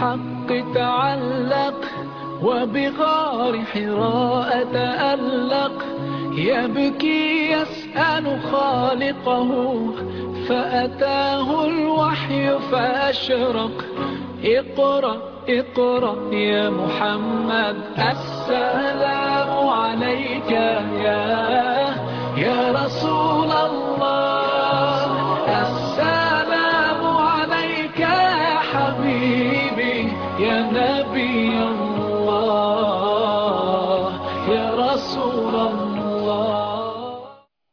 بالحق تعلق وبغار حراء تألق يبكي يسأل خالقه فأتاه الوحي فأشرق اقرأ اقرأ يا محمد السلام عليك يا يا رسول الله السلام عليك يا حبيبي يا نبي الله يا رسول الله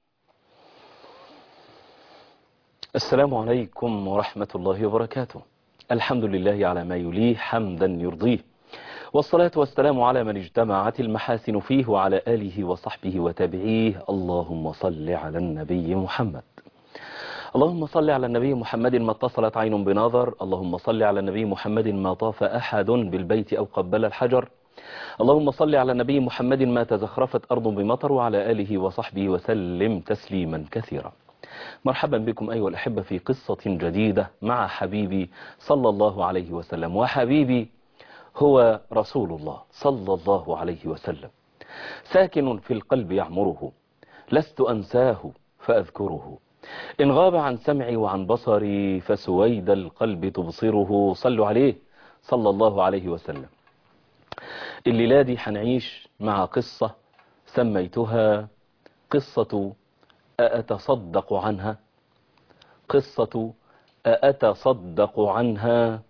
السلام عليكم ورحمة الله وبركاته الحمد لله على ما يليه حمدا يرضيه والصلاة والسلام على من اجتمعت المحاسن فيه وعلى آله وصحبه وتابعيه اللهم صل على النبي محمد اللهم صل على النبي محمد ما اتصلت عين بنظر اللهم صل على النبي محمد ما طاف أحد بالبيت أو قبل الحجر اللهم صل على النبي محمد ما تزخرفت أرض بمطر وعلى آله وصحبه وسلم تسليما كثيرا مرحبا بكم أيها الأحبة في قصة جديدة مع حبيبي صلى الله عليه وسلم وحبيبي هو رسول الله صلى الله عليه وسلم ساكن في القلب يعمره لست أنساه فأذكره إن غاب عن سمعي وعن بصري فسويد القلب تبصره صلوا عليه صلى الله عليه وسلم الليلة دي حنعيش مع قصة سميتها قصة أأتصدق عنها قصة أأتصدق عنها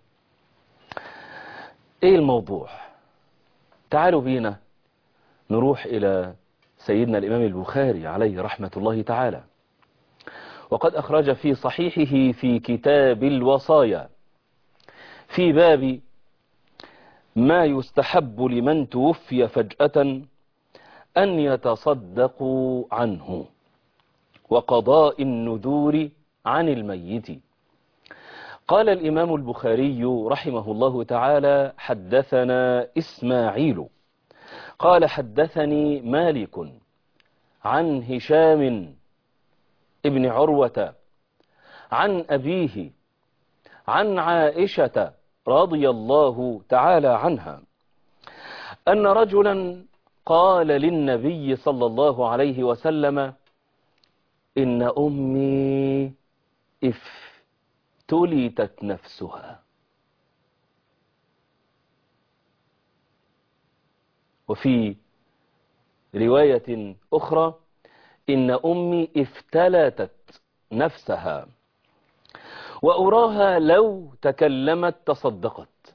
ايه الموضوع تعالوا بينا نروح الى سيدنا الامام البخاري عليه رحمة الله تعالى وقد اخرج في صحيحه في كتاب الوصايا في باب ما يستحب لمن توفي فجأة ان يتصدقوا عنه وقضاء النذور عن الميت قال الإمام البخاري رحمه الله تعالى حدثنا إسماعيل قال حدثني مالك عن هشام ابن عروة عن أبيه عن عائشة رضي الله تعالى عنها أن رجلا قال للنبي صلى الله عليه وسلم إن أمي افتلتت نفسها وفي رواية أخرى إن أمي افتلتت نفسها وأراها لو تكلمت تصدقت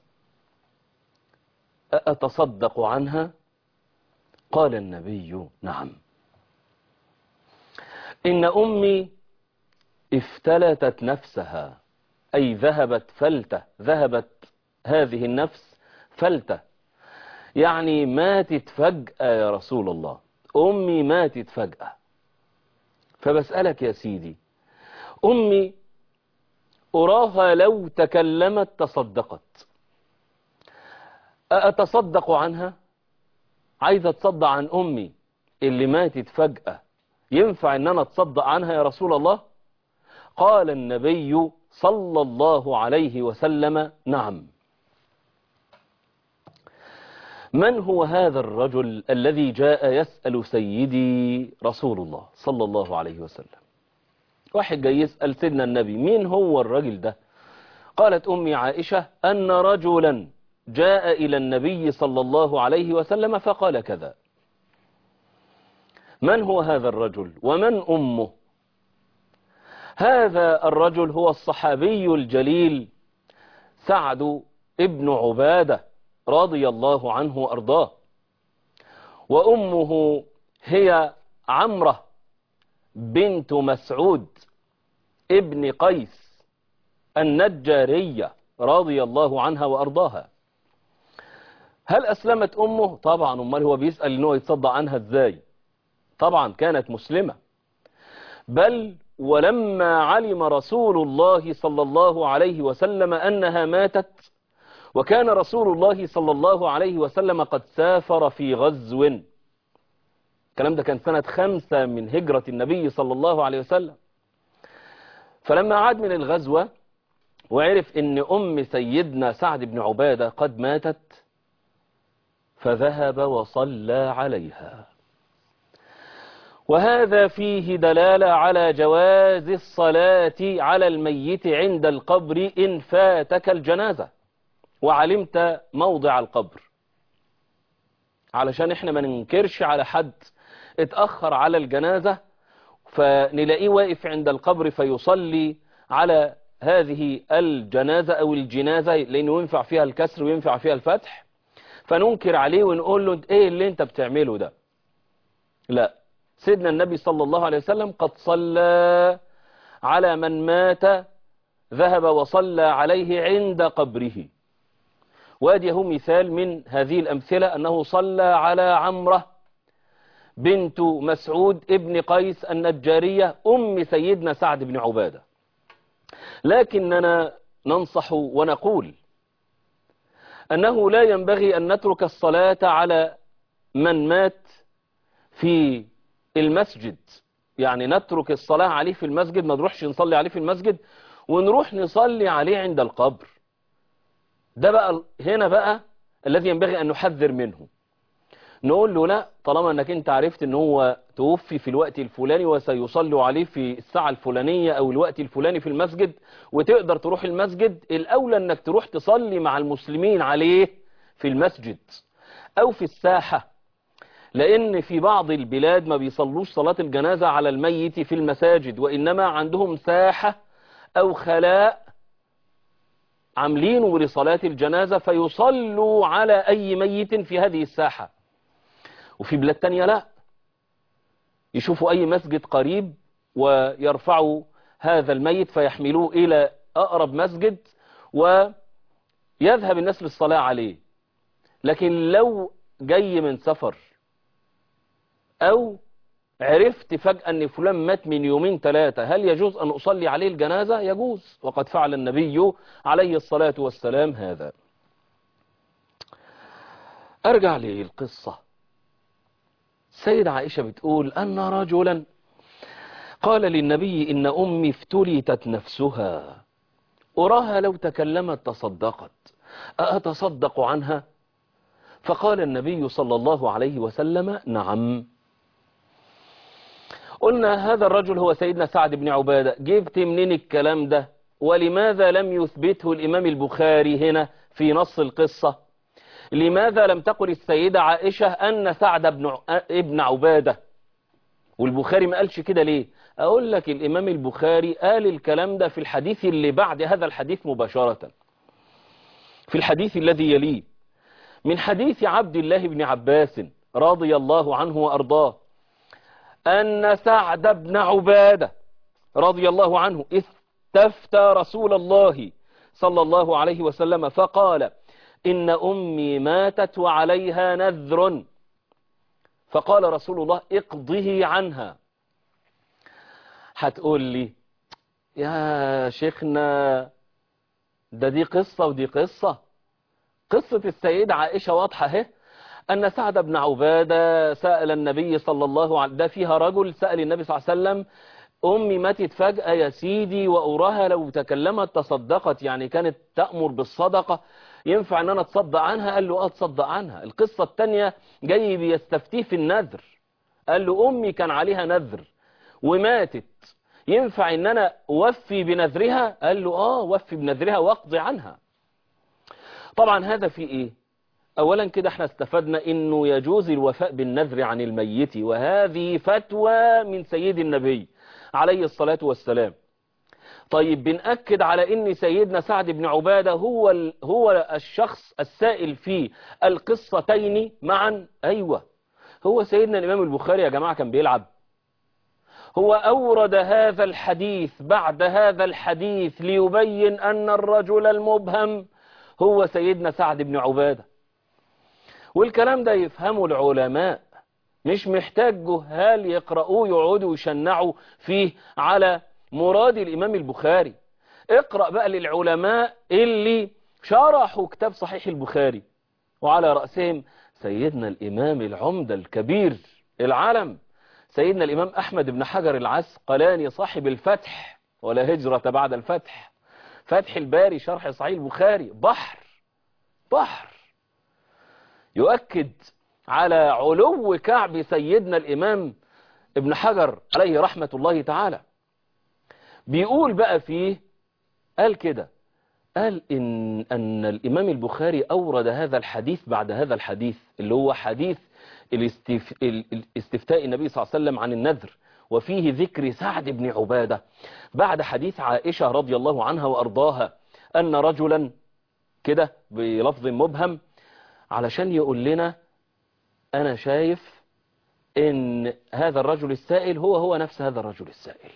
أتصدق عنها قال النبي نعم إن أمي افتلتت نفسها أي ذهبت فلتة ذهبت هذه النفس فلتة يعني ماتت فجأة يا رسول الله أمي ماتت فجأة فبسألك يا سيدي أمي أراها لو تكلمت تصدقت أتصدق عنها عايزة تصدق عن أمي اللي ماتت فجأة ينفع ان انا اتصدق عنها يا رسول الله قال النبي صلى الله عليه وسلم نعم من هو هذا الرجل الذي جاء يسأل سيدي رسول الله صلى الله عليه وسلم واحد جاي يسأل سيدنا النبي مين هو الرجل ده قالت أمي عائشة أن رجلا جاء إلى النبي صلى الله عليه وسلم فقال كذا من هو هذا الرجل ومن أمه هذا الرجل هو الصحابي الجليل سعد ابن عبادة رضي الله عنه وأرضاه وأمه هي عمرة بنت مسعود ابن قيس النجارية رضي الله عنها وأرضاها هل أسلمت أمه؟ طبعا أمال هو بيسأل إنه يتصدى عنها إزاي طبعا كانت مسلمة بل ولما علم رسول الله صلى الله عليه وسلم أنها ماتت وكان رسول الله صلى الله عليه وسلم قد سافر في غزو الكلام ده كان سنة خمسة من هجرة النبي صلى الله عليه وسلم فلما عاد من الغزوة وعرف ان ام سيدنا سعد بن عبادة قد ماتت فذهب وصلى عليها وهذا فيه دلالة على جواز الصلاة على الميت عند القبر إن فاتك الجنازة وعلمت موضع القبر علشان احنا ما ننكرش على حد اتأخر على الجنازة فنلاقيه واقف عند القبر فيصلي على هذه الجنازة أو الجنازة لأنه ينفع فيها الكسر وينفع فيها الفتح فننكر عليه ونقول له ايه اللي انت بتعمله ده لا سيدنا النبي صلى الله عليه وسلم قد صلى على من مات ذهب وصلى عليه عند قبره وادي هو مثال من هذه الأمثلة أنه صلى على عمره بنت مسعود ابن قيس النجارية أم سيدنا سعد بن عبادة لكننا ننصح ونقول أنه لا ينبغي أن نترك الصلاة على من مات في المسجد يعني نترك الصلاة عليه في المسجد ما نروحش نصلي عليه في المسجد ونروح نصلي عليه عند القبر ده بقى هنا بقى الذي ينبغي أن نحذر منه نقول له لا طالما أنك أنت عرفت أنه هو توفي في الوقت الفلاني وسيصلوا عليه في الساعة الفلانية أو الوقت الفلاني في المسجد وتقدر تروح المسجد الأولى أنك تروح تصلي مع المسلمين عليه في المسجد أو في الساحة لأن في بعض البلاد ما بيصلوش صلاة الجنازة على الميت في المساجد وإنما عندهم ساحة أو خلاء عاملينه لصلاة الجنازة فيصلوا على أي ميت في هذه الساحة وفي بلاد تانية لا يشوفوا أي مسجد قريب ويرفعوا هذا الميت فيحملوه إلى أقرب مسجد ويذهب الناس للصلاة عليه لكن لو جاي من سفر أو عرفت فجأة أن فلان مات من يومين ثلاثة هل يجوز أن أصلي عليه الجنازة يجوز وقد فعل النبي عليه الصلاة والسلام هذا أرجع للقصة سيدة عائشة بتقول أن رجلا قال للنبي إن أمي افتلتت نفسها أراها لو تكلمت تصدقت أتصدق عنها فقال النبي صلى الله عليه وسلم نعم قلنا هذا الرجل هو سيدنا سعد بن عبادة جبت منين الكلام ده ولماذا لم يثبته الإمام البخاري هنا في نص القصة لماذا لم تقل السيدة عائشة أن سعد بن ابن عبادة والبخاري ما قالش كده ليه أقول لك الإمام البخاري قال الكلام ده في الحديث اللي بعد هذا الحديث مباشرة في الحديث الذي يليه من حديث عبد الله بن عباس رضي الله عنه وأرضاه أن سعد بن عبادة رضي الله عنه استفتى رسول الله صلى الله عليه وسلم فقال إن أمي ماتت وعليها نذر فقال رسول الله اقضه عنها هتقول لي يا شيخنا ده دي قصة ودي قصة قصة السيدة عائشة واضحة اهي أن سعد بن عبادة سأل النبي صلى الله عليه ده فيها رجل سأل النبي صلى الله عليه وسلم أمي ماتت فجأة يا سيدي وأراها لو تكلمت تصدقت يعني كانت تأمر بالصدقة ينفع أن أنا أتصدق عنها قال له أه تصدق عنها القصة التانية جاي بيستفتيه في النذر قال له أمي كان عليها نذر وماتت ينفع أن أنا أوفي بنذرها قال له آه وفي بنذرها واقضي عنها طبعا هذا في إيه أولا كده احنا استفدنا أنه يجوز الوفاء بالنذر عن الميت وهذه فتوى من سيد النبي عليه الصلاة والسلام طيب بنأكد على ان سيدنا سعد بن عبادة هو ال... هو الشخص السائل في القصتين معا ايوه هو سيدنا الامام البخاري يا جماعة كان بيلعب هو اورد هذا الحديث بعد هذا الحديث ليبين ان الرجل المبهم هو سيدنا سعد بن عبادة والكلام ده يفهمه العلماء مش محتاج جهال يقرأوه يقعدوا يشنعوا فيه على مراد الإمام البخاري اقرأ بقى للعلماء اللي شرحوا كتاب صحيح البخاري وعلى رأسهم سيدنا الإمام العمدة الكبير العالم سيدنا الإمام أحمد بن حجر العسقلاني صاحب الفتح ولا هجرة بعد الفتح فتح الباري شرح صحيح البخاري بحر بحر يؤكد على علو كعب سيدنا الإمام ابن حجر عليه رحمة الله تعالى بيقول بقى فيه قال كده قال إن, أن الإمام البخاري أورد هذا الحديث بعد هذا الحديث اللي هو حديث الاستف... الاستفتاء النبي صلى الله عليه وسلم عن النذر وفيه ذكر سعد بن عبادة بعد حديث عائشة رضي الله عنها وأرضاها أن رجلا كده بلفظ مبهم علشان يقول لنا أنا شايف إن هذا الرجل السائل هو هو نفس هذا الرجل السائل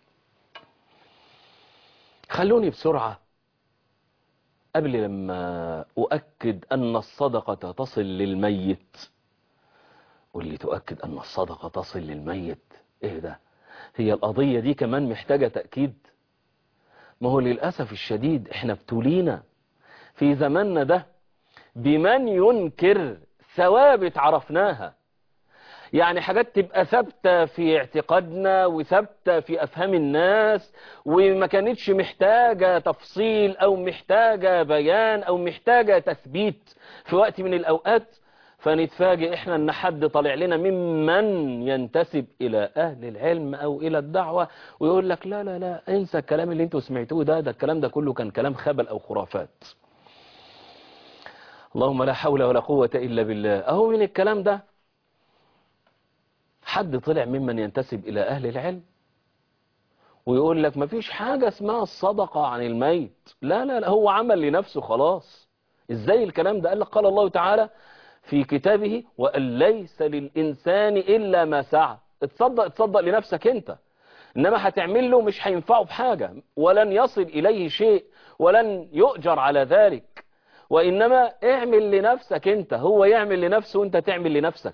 خلوني بسرعة قبل لما أؤكد أن الصدقة تصل للميت قل لي تؤكد أن الصدقة تصل للميت إيه ده هي القضية دي كمان محتاجة تأكيد ما هو للأسف الشديد إحنا ابتلينا في زماننا ده بمن ينكر ثوابت عرفناها يعني حاجات تبقى ثابتة في اعتقادنا وثابتة في أفهام الناس وما كانتش محتاجة تفصيل أو محتاجة بيان أو محتاجة تثبيت في وقت من الأوقات فنتفاجئ احنا ان حد طالع لنا ممن ينتسب الى اهل العلم او الى الدعوة ويقول لك لا لا لا انسى الكلام اللي انتوا سمعتوه ده ده الكلام ده كله كان كلام خبل او خرافات اللهم لا حول ولا قوة الا بالله اهو من الكلام ده حد طلع ممن ينتسب الى اهل العلم ويقول لك مفيش حاجة اسمها الصدقة عن الميت لا لا لا هو عمل لنفسه خلاص ازاي الكلام ده قال لك قال الله تعالى في كتابه وأن ليس للإنسان إلا ما سعى اتصدق تصدق لنفسك انت إنما هتعمل له مش هينفعه بحاجة ولن يصل إليه شيء ولن يؤجر على ذلك وإنما اعمل لنفسك انت هو يعمل لنفسه وانت تعمل لنفسك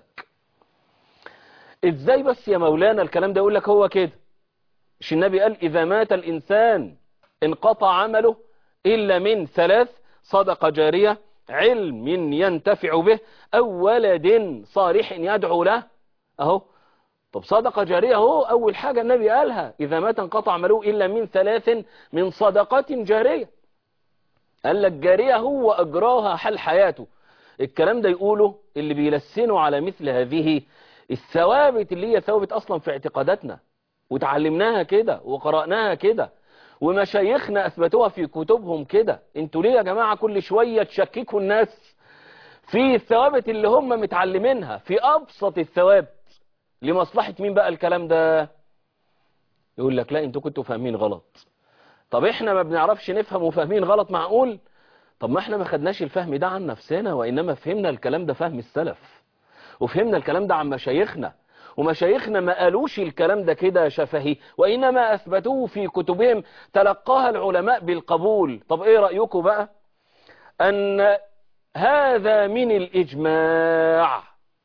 ازاي بس يا مولانا الكلام ده يقول لك هو كده مش النبي قال إذا مات الإنسان انقطع عمله إلا من ثلاث صدقة جارية علم ينتفع به أو ولد صالح يدعو له أهو طب صدقة جارية اهو أول حاجة النبي قالها إذا مات انقطع عمله إلا من ثلاث من صدقات جارية قال لك جارية هو أجراها حال حياته الكلام ده يقوله اللي بيلسنوا على مثل هذه الثوابت اللي هي ثوابت أصلا في اعتقاداتنا وتعلمناها كده وقرأناها كده ومشايخنا أثبتوها في كتبهم كده انتوا ليه يا جماعة كل شوية تشككوا الناس في الثوابت اللي هم متعلمينها في أبسط الثوابت لمصلحة مين بقى الكلام ده يقول لك لا انتوا كنتوا فاهمين غلط طب احنا ما بنعرفش نفهم وفاهمين غلط معقول طب ما احنا ما خدناش الفهم ده عن نفسنا وإنما فهمنا الكلام ده فهم السلف وفهمنا الكلام ده عن مشايخنا ومشايخنا ما قالوش الكلام ده كده شفهي وإنما أثبتوه في كتبهم تلقاها العلماء بالقبول طب إيه رأيكم بقى أن هذا من الإجماع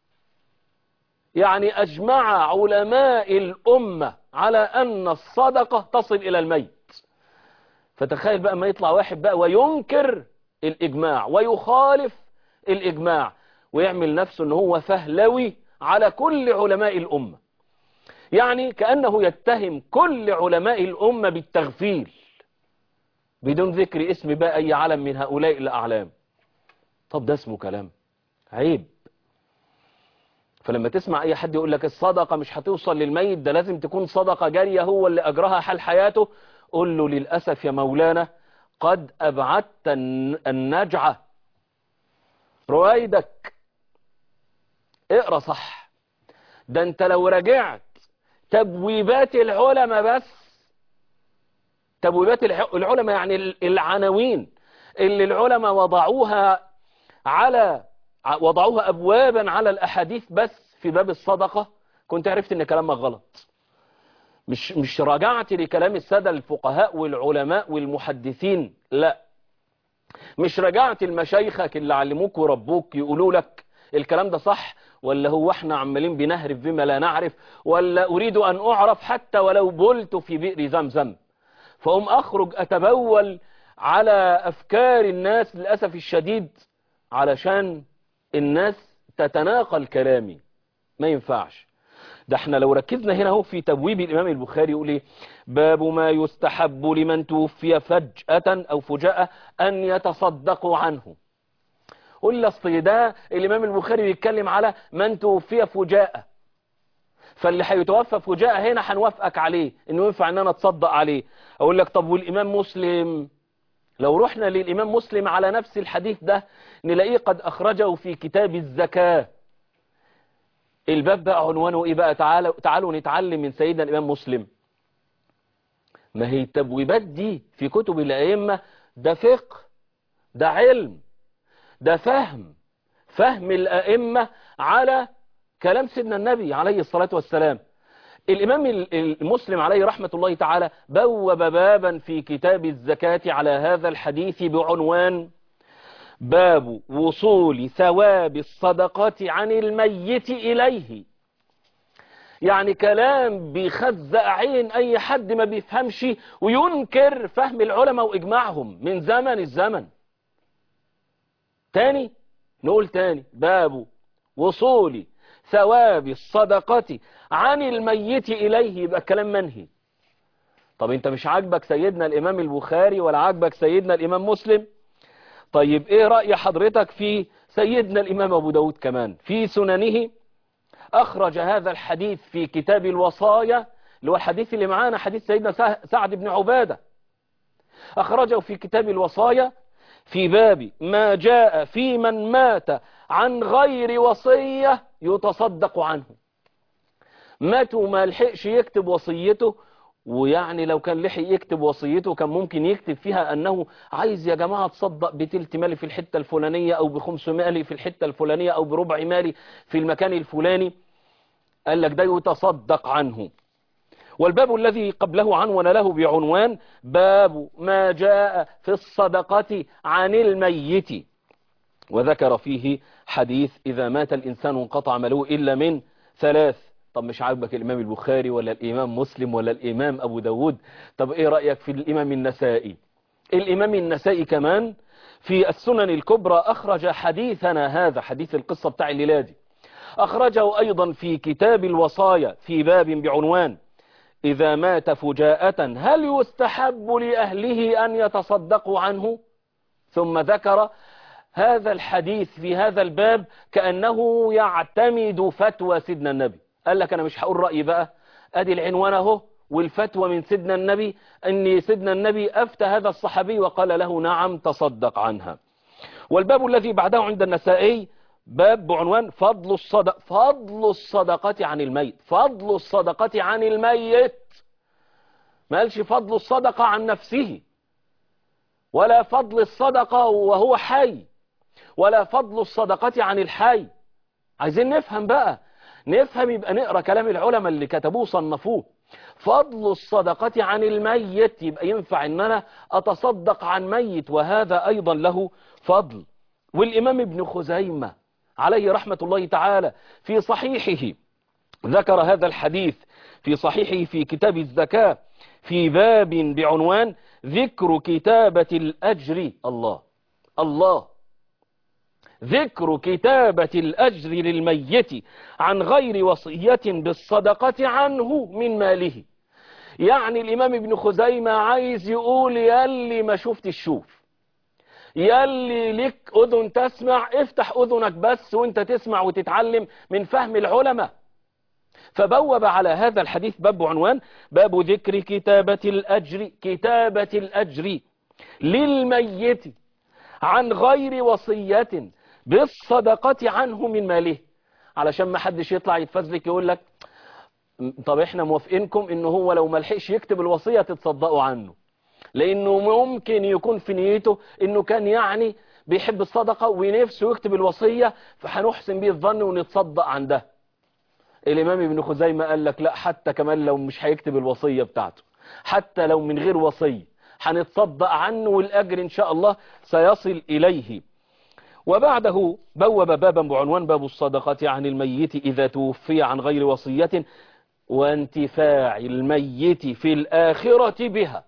يعني أجمع علماء الأمة على أن الصدقة تصل إلى الميت فتخيل بقى ما يطلع واحد بقى وينكر الإجماع ويخالف الإجماع ويعمل نفسه أنه هو فهلوي على كل علماء الأمة يعني كأنه يتهم كل علماء الأمة بالتغفيل بدون ذكر اسم بقى أي علم من هؤلاء الأعلام طب ده اسمه كلام عيب فلما تسمع أي حد يقول لك الصدقة مش هتوصل للميت ده لازم تكون صدقة جارية هو اللي أجرها حال حياته قل له للأسف يا مولانا قد أبعدت النجعة رويدك اقرأ صح ده انت لو رجعت تبويبات العلماء بس تبويبات العلماء يعني العناوين اللي العلماء وضعوها على وضعوها أبوابا على الأحاديث بس في باب الصدقة كنت عرفت ان كلامك غلط مش مش راجعت لكلام السادة الفقهاء والعلماء والمحدثين لا مش رجعت المشايخك اللي علموك وربوك يقولوا لك الكلام ده صح ولا هو احنا عمالين بنهرف بما لا نعرف ولا أريد أن أعرف حتى ولو بلت في بئر زمزم فأم أخرج أتبول على أفكار الناس للأسف الشديد علشان الناس تتناقل كلامي ما ينفعش ده احنا لو ركزنا هنا اهو في تبويب الامام البخاري يقول ايه باب ما يستحب لمن توفي فجأة او فجأة ان يتصدقوا عنه قول لي اصل ده الامام البخاري بيتكلم على من توفي فجاءة فاللي هيتوفى فجاءة هنا هنوافقك عليه انه ينفع ان انا اتصدق عليه اقول لك طب والامام مسلم لو رحنا للامام مسلم على نفس الحديث ده نلاقيه قد اخرجه في كتاب الزكاة الباب بقى عنوانه ايه بقى تعالوا, تعالوا نتعلم من سيدنا الامام مسلم ما هي التبويبات دي في كتب الائمة ده فقه ده علم ده فهم فهم الائمة على كلام سيدنا النبي عليه الصلاة والسلام الإمام المسلم عليه رحمة الله تعالى بوب بابا في كتاب الزكاة على هذا الحديث بعنوان باب وصول ثواب الصدقات عن الميت إليه يعني كلام بيخزق عين أي حد ما بيفهمش وينكر فهم العلماء وإجماعهم من زمن الزمن تاني نقول تاني باب وصول ثواب الصدقة عن الميت إليه يبقى كلام منهي طب انت مش عاجبك سيدنا الإمام البخاري ولا عاجبك سيدنا الإمام مسلم طيب ايه رأي حضرتك في سيدنا الإمام أبو داود كمان في سننه أخرج هذا الحديث في كتاب الوصايا اللي هو الحديث اللي معانا حديث سيدنا سعد بن عبادة أخرجه في كتاب الوصايا في باب ما جاء في من مات عن غير وصية يتصدق عنه مات وما لحقش يكتب وصيته ويعني لو كان لحق يكتب وصيته كان ممكن يكتب فيها أنه عايز يا جماعة تصدق بتلت مالي في الحتة الفلانية أو بخمس مالي في الحتة الفلانية أو بربع مالي في المكان الفلاني قال لك ده يتصدق عنه والباب الذي قبله عنون له بعنوان باب ما جاء في الصدقة عن الميت وذكر فيه حديث إذا مات الإنسان انقطع ملوه إلا من ثلاث طب مش عاجبك الإمام البخاري ولا الإمام مسلم ولا الإمام أبو داود طب إيه رأيك في الإمام النسائي الإمام النسائي كمان في السنن الكبرى أخرج حديثنا هذا حديث القصة بتاع الليلة دي أخرجه أيضا في كتاب الوصايا في باب بعنوان إذا مات فجاءة هل يستحب لأهله أن يتصدقوا عنه ثم ذكر هذا الحديث في هذا الباب كأنه يعتمد فتوى سيدنا النبي قال لك أنا مش هقول رأيي بقى أدي العنوان اهو والفتوى من سيدنا النبي أن سيدنا النبي أفتى هذا الصحابي وقال له نعم تصدق عنها والباب الذي بعده عند النسائي باب بعنوان فضل الصدق فضل الصدقة عن الميت فضل الصدقة عن الميت ما قالش فضل الصدقة عن نفسه ولا فضل الصدقة وهو حي ولا فضل الصدقة عن الحي عايزين نفهم بقى نفهم يبقى نقرأ كلام العلماء اللي كتبوه صنفوه فضل الصدقة عن الميت يبقى ينفع ان انا اتصدق عن ميت وهذا ايضا له فضل والامام ابن خزيمة عليه رحمة الله تعالى في صحيحه ذكر هذا الحديث في صحيحه في كتاب الزكاة في باب بعنوان ذكر كتابة الأجر الله الله ذكر كتابة الأجر للميت عن غير وصية بالصدقة عنه من ماله يعني الإمام ابن خزيمة عايز يقول ياللي ما شفت الشوف ياللي لك أذن تسمع افتح أذنك بس وانت تسمع وتتعلم من فهم العلماء فبوب على هذا الحديث باب عنوان باب ذكر كتابة الأجر كتابة الأجر للميت عن غير وصية بالصدقة عنه من ماله علشان ما حدش يطلع يتفزلك يقول لك طب احنا موافقينكم انه هو لو ما لحقش يكتب الوصية تتصدقوا عنه لانه ممكن يكون في نيته انه كان يعني بيحب الصدقة ونفسه يكتب الوصية فهنحسن به الظن ونتصدق عن ده الامام ابن خزيمة قال لك لا حتى كمان لو مش هيكتب الوصية بتاعته حتى لو من غير وصية هنتصدق عنه والاجر ان شاء الله سيصل اليه وبعده بوب بابا بعنوان باب الصدقة عن الميت إذا توفي عن غير وصية وانتفاع الميت في الآخرة بها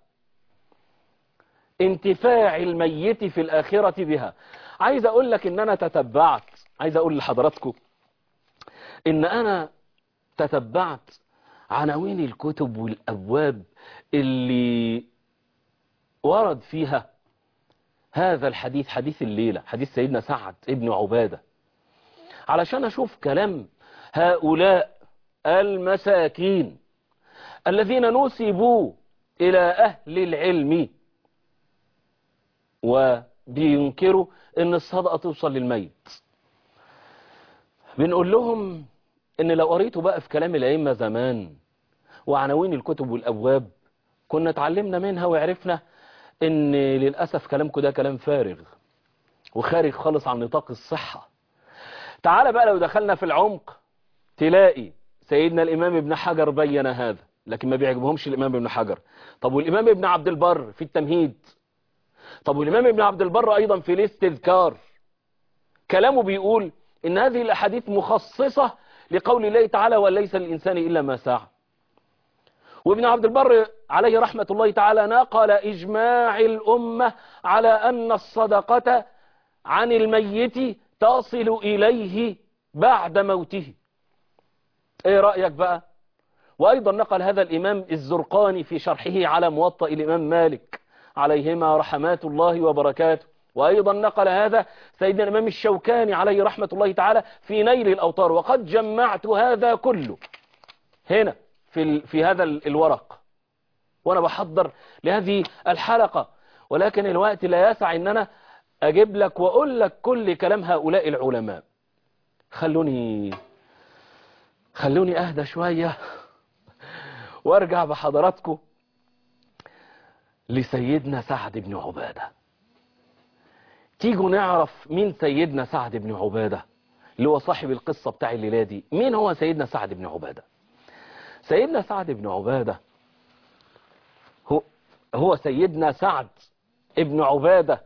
انتفاع الميت في الآخرة بها عايز أقول لك إن أنا تتبعت عايز أقول لحضراتكم إن أنا تتبعت عناوين الكتب والأبواب اللي ورد فيها هذا الحديث حديث الليلة حديث سيدنا سعد ابن عبادة علشان أشوف كلام هؤلاء المساكين الذين نسبوا إلى أهل العلم وبينكروا أن الصدقة توصل للميت بنقول لهم أن لو قريتوا بقى في كلام الأئمة زمان وعناوين الكتب والأبواب كنا اتعلمنا منها وعرفنا أن للأسف كلامكم ده كلام فارغ وخارج خالص عن نطاق الصحة تعال بقى لو دخلنا في العمق تلاقي سيدنا الإمام ابن حجر بين هذا لكن ما بيعجبهمش الإمام ابن حجر طب والإمام ابن عبد البر في التمهيد طب والإمام ابن عبد البر أيضا في الاستذكار كلامه بيقول إن هذه الأحاديث مخصصة لقول الله تعالى وليس الإنسان إلا ما سعى وابن عبد البر عليه رحمة الله تعالى نقل إجماع الأمة على أن الصدقة عن الميت تصل إليه بعد موته ايه رأيك بقى وأيضا نقل هذا الإمام الزرقاني في شرحه على موطأ الإمام مالك عليهما رحمات الله وبركاته وأيضا نقل هذا سيدنا الإمام الشوكاني عليه رحمة الله تعالى في نيل الأوطار وقد جمعت هذا كله هنا في, في هذا الورق وأنا بحضر لهذه الحلقة ولكن الوقت لا يسع أن أنا أجيب لك وأقول لك كل كلام هؤلاء العلماء خلوني خلوني أهدى شوية وارجع بحضراتكم لسيدنا سعد بن عبادة تيجوا نعرف مين سيدنا سعد بن عبادة اللي هو صاحب القصة بتاع الليلة دي مين هو سيدنا سعد بن عبادة سيدنا سعد بن عبادة هو, هو سيدنا سعد ابن عبادة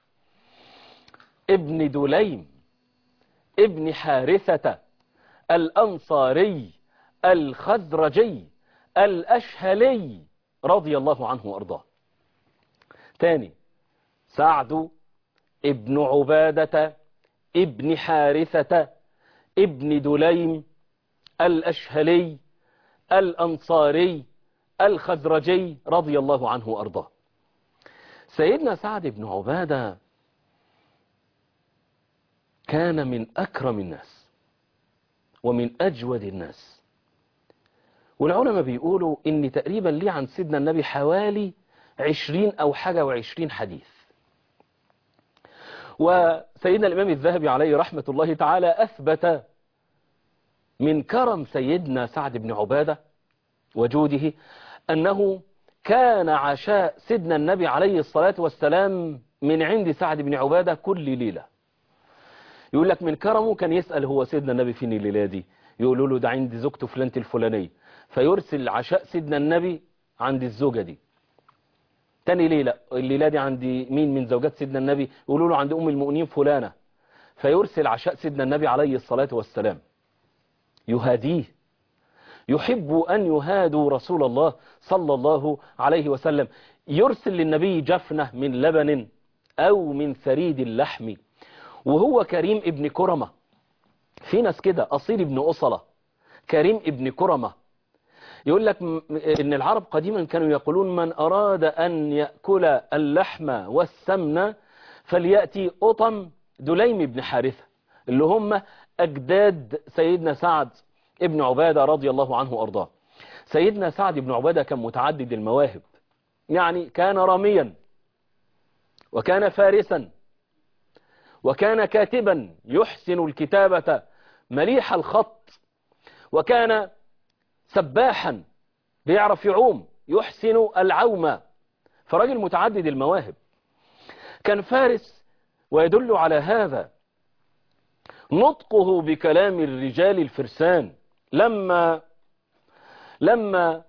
ابن دليم ابن حارثة الأنصاري الخزرجي الأشهلي رضي الله عنه وأرضاه تاني سعد ابن عبادة ابن حارثة ابن دليم الأشهلي الأنصاري الخزرجي رضي الله عنه وأرضاه سيدنا سعد بن عبادة كان من أكرم الناس ومن أجود الناس والعلماء بيقولوا إن تقريبا ليه عن سيدنا النبي حوالي عشرين أو حاجة وعشرين حديث وسيدنا الإمام الذهبي عليه رحمة الله تعالى أثبت من كرم سيدنا سعد بن عبادة وجوده أنه كان عشاء سيدنا النبي عليه الصلاة والسلام من عند سعد بن عبادة كل ليلة يقول لك من كرمه كان يسأل هو سيدنا النبي فين الليلة دي يقولوا له ده عند زوجته فلانة الفلانية فيرسل عشاء سيدنا النبي عند الزوجة دي تاني ليلة الليلة دي عند مين من زوجات سيدنا النبي يقولوا له عند أم المؤمنين فلانة فيرسل عشاء سيدنا النبي عليه الصلاة والسلام يهاديه يحب أن يهادوا رسول الله صلى الله عليه وسلم يرسل للنبي جفنة من لبن أو من ثريد اللحم وهو كريم ابن كرمة في ناس كده أصيل ابن أصلة كريم ابن كرمة يقول لك ان العرب قديما كانوا يقولون من أراد أن يأكل اللحم والسمن فليأتي أطم دليم بن حارثة اللي هم أجداد سيدنا سعد ابن عبادة رضي الله عنه وأرضاه سيدنا سعد بن عبادة كان متعدد المواهب يعني كان راميا وكان فارسا وكان كاتبا يحسن الكتابة مليح الخط وكان سباحا بيعرف يعوم يحسن العوم فرجل متعدد المواهب كان فارس ويدل على هذا نطقه بكلام الرجال الفرسان لما لما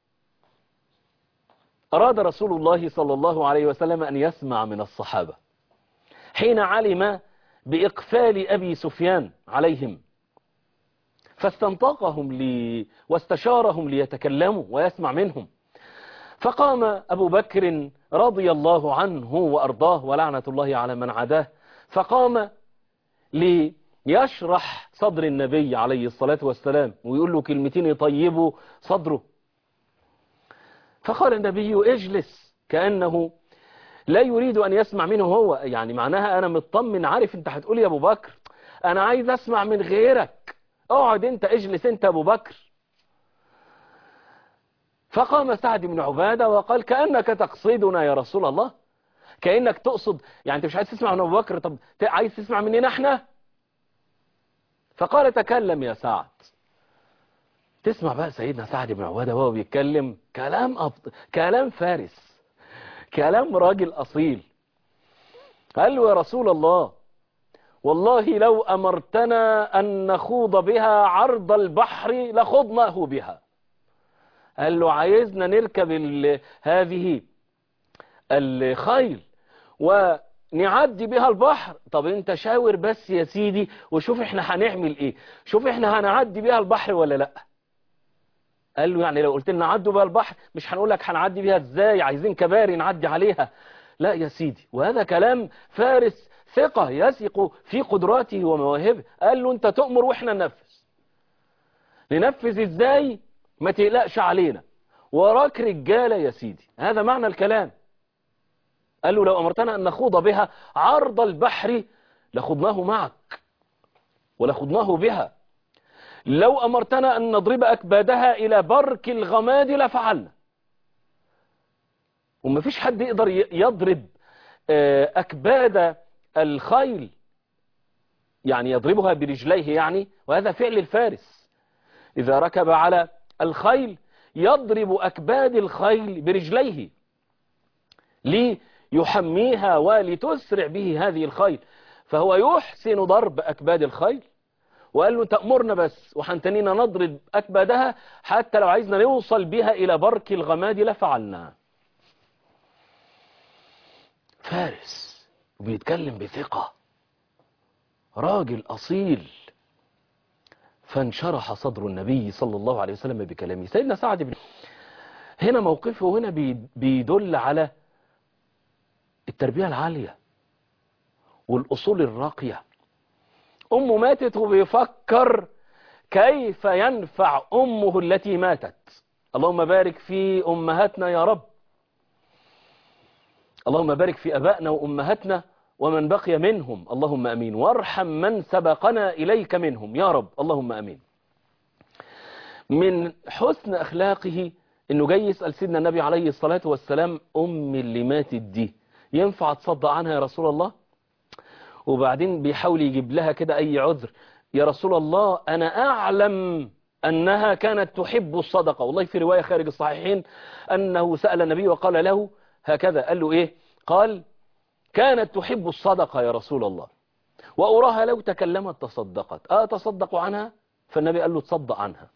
أراد رسول الله صلى الله عليه وسلم أن يسمع من الصحابة حين علم بإقفال أبي سفيان عليهم فاستنطقهم لي واستشارهم ليتكلموا ويسمع منهم فقام أبو بكر رضي الله عنه وأرضاه ولعنة الله على من عداه فقام يشرح صدر النبي عليه الصلاة والسلام ويقول له كلمتين يطيبوا صدره فقال النبي اجلس كأنه لا يريد أن يسمع منه هو يعني معناها أنا مطمن عارف أنت هتقول يا أبو بكر أنا عايز أسمع من غيرك اقعد أنت اجلس أنت أبو بكر فقام سعد بن عبادة وقال كأنك تقصدنا يا رسول الله كأنك تقصد يعني أنت مش عايز تسمع من أبو بكر طب عايز تسمع مننا احنا فقال تكلم يا سعد تسمع بقى سيدنا سعد بن عبادة وهو بيتكلم كلام أبط... كلام فارس كلام راجل أصيل قال له يا رسول الله والله لو أمرتنا أن نخوض بها عرض البحر لخضناه بها قال له عايزنا نركب ال... هذه الخيل ونعدي بها البحر طب انت شاور بس يا سيدي وشوف احنا هنعمل ايه شوف احنا هنعدي بها البحر ولا لا قال له يعني لو قلت لنا عدوا بها البحر مش هنقول لك هنعدي بها ازاي عايزين كباري نعدي عليها لا يا سيدي وهذا كلام فارس ثقة يثق في قدراته ومواهبه قال له انت تؤمر واحنا ننفذ ننفذ ازاي ما تقلقش علينا وراك رجالة يا سيدي هذا معنى الكلام قال له لو أمرتنا أن نخوض بها عرض البحر لخضناه معك ولخضناه بها لو أمرتنا أن نضرب أكبادها إلى برك الغماد لفعلنا وما فيش حد يقدر يضرب أكباد الخيل يعني يضربها برجليه يعني وهذا فعل الفارس إذا ركب على الخيل يضرب أكباد الخيل برجليه ليحميها ولتسرع به هذه الخيل فهو يحسن ضرب أكباد الخيل وقال له تأمرنا بس وحنتنينا نضرب أكبادها حتى لو عايزنا نوصل بها إلى برك الغماد لفعلنا فارس وبيتكلم بثقة راجل أصيل فانشرح صدر النبي صلى الله عليه وسلم بكلامه سيدنا سعد بن هنا موقفه هنا بيدل على التربية العالية والأصول الراقية أمه ماتت وبيفكر كيف ينفع أمه التي ماتت اللهم بارك في أمهاتنا يا رب اللهم بارك في أبائنا وأمهاتنا ومن بقي منهم اللهم أمين وارحم من سبقنا إليك منهم يا رب اللهم أمين من حسن أخلاقه إنه جاي يسأل سيدنا النبي عليه الصلاة والسلام أم اللي ماتت دي ينفع تصدق عنها يا رسول الله وبعدين بيحاول يجيب لها كده أي عذر يا رسول الله أنا أعلم أنها كانت تحب الصدقة والله في رواية خارج الصحيحين أنه سأل النبي وقال له هكذا قال له إيه قال كانت تحب الصدقة يا رسول الله وأراها لو تكلمت تصدقت آه تصدق عنها فالنبي قال له تصدق عنها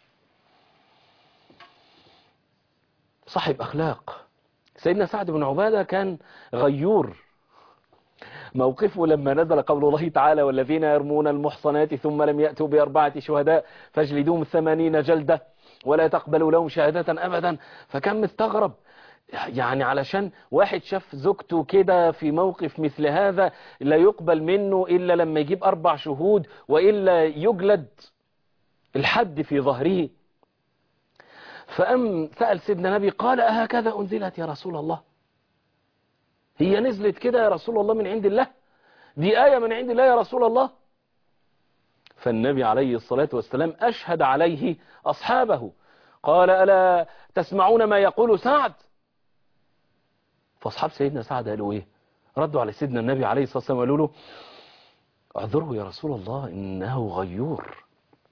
صاحب أخلاق سيدنا سعد بن عبادة كان غيور موقفه لما نزل قول الله تعالى والذين يرمون المحصنات ثم لم يأتوا بأربعة شهداء فاجلدوهم ثمانين جلدة ولا تقبلوا لهم شهادة أبدا فكان مستغرب يعني علشان واحد شاف زوجته كده في موقف مثل هذا لا يقبل منه إلا لما يجيب أربع شهود وإلا يجلد الحد في ظهره فأم سأل سيدنا نبي قال أهكذا أنزلت يا رسول الله هي نزلت كده يا رسول الله من عند الله دي آية من عند الله يا رسول الله فالنبي عليه الصلاة والسلام أشهد عليه أصحابه قال ألا تسمعون ما يقول سعد فأصحاب سيدنا سعد قالوا إيه ردوا على سيدنا النبي عليه الصلاة والسلام قالوا له اعذره يا رسول الله إنه غيور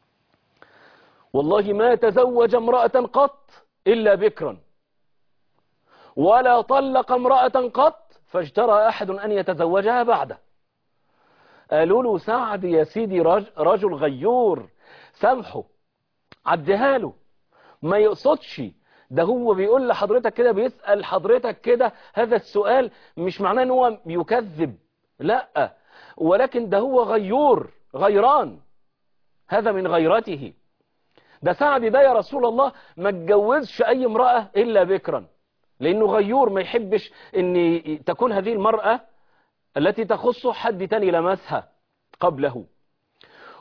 والله ما تزوج امرأة قط إلا بكرا ولا طلق امرأة قط فاجترى أحد أن يتزوجها بعده قالوا له سعد يا سيدي رجل غيور سامحه عديها له ما يقصدش ده هو بيقول لحضرتك كده بيسأل حضرتك كده هذا السؤال مش معناه ان هو يكذب لا ولكن ده هو غيور غيران هذا من غيرته ده سعد ده يا رسول الله ما اتجوزش اي امرأة الا بكرا لانه غيور ما يحبش ان تكون هذه المرأة التي تخصه حد تاني لمسها قبله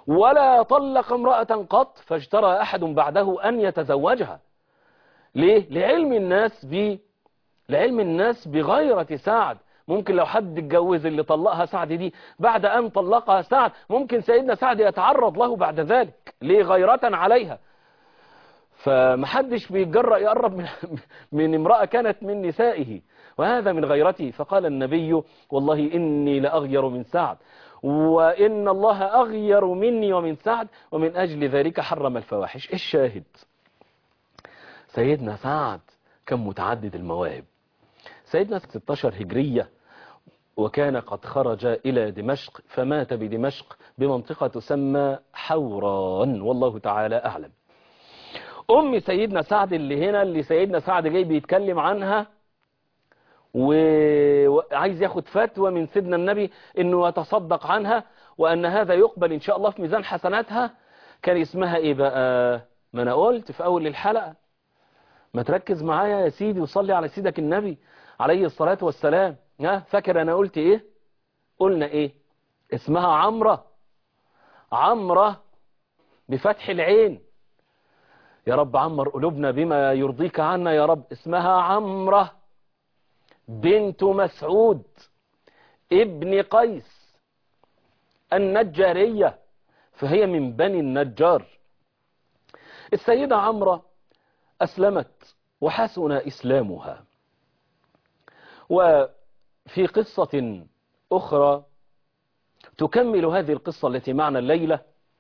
ولا طلق امرأة قط فاجترى أحد بعده أن يتزوجها ليه؟ لعلم الناس ب لعلم الناس بغيرة سعد ممكن لو حد اتجوز اللي طلقها سعد دي بعد أن طلقها سعد ممكن سيدنا سعد يتعرض له بعد ذلك ليه غيرة عليها فمحدش بيتجرأ يقرب من, من امرأة كانت من نسائه وهذا من غيرته فقال النبي والله إني لأغير من سعد وإن الله أغير مني ومن سعد ومن أجل ذلك حرم الفواحش الشاهد سيدنا سعد كان متعدد المواهب سيدنا 16 هجرية وكان قد خرج إلى دمشق فمات بدمشق بمنطقة تسمى حوران والله تعالى أعلم أم سيدنا سعد اللي هنا اللي سيدنا سعد جاي بيتكلم عنها وعايز ياخد فتوى من سيدنا النبي انه يتصدق عنها وان هذا يقبل ان شاء الله في ميزان حسناتها كان اسمها ايه بقى ما انا قلت في اول الحلقة ما تركز معايا يا سيدي وصلي على سيدك النبي عليه الصلاة والسلام ها فاكر انا قلت ايه قلنا ايه اسمها عمرة عمرة بفتح العين يا رب عمر قلوبنا بما يرضيك عنا يا رب اسمها عمره بنت مسعود ابن قيس النجارية فهي من بني النجار السيدة عمرة أسلمت وحسن إسلامها وفي قصة أخرى تكمل هذه القصة التي معنا الليلة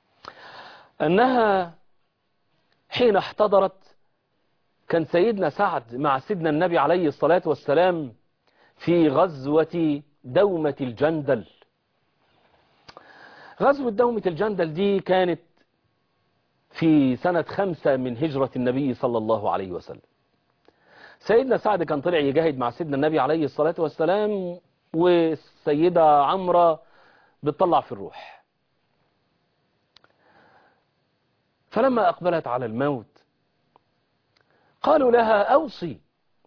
أنها حين احتضرت كان سيدنا سعد مع سيدنا النبي عليه الصلاة والسلام في غزوة دومة الجندل غزوة دومة الجندل دي كانت في سنة خمسة من هجرة النبي صلى الله عليه وسلم سيدنا سعد كان طلع يجاهد مع سيدنا النبي عليه الصلاة والسلام والسيدة عمرة بتطلع في الروح فلما أقبلت على الموت قالوا لها أوصي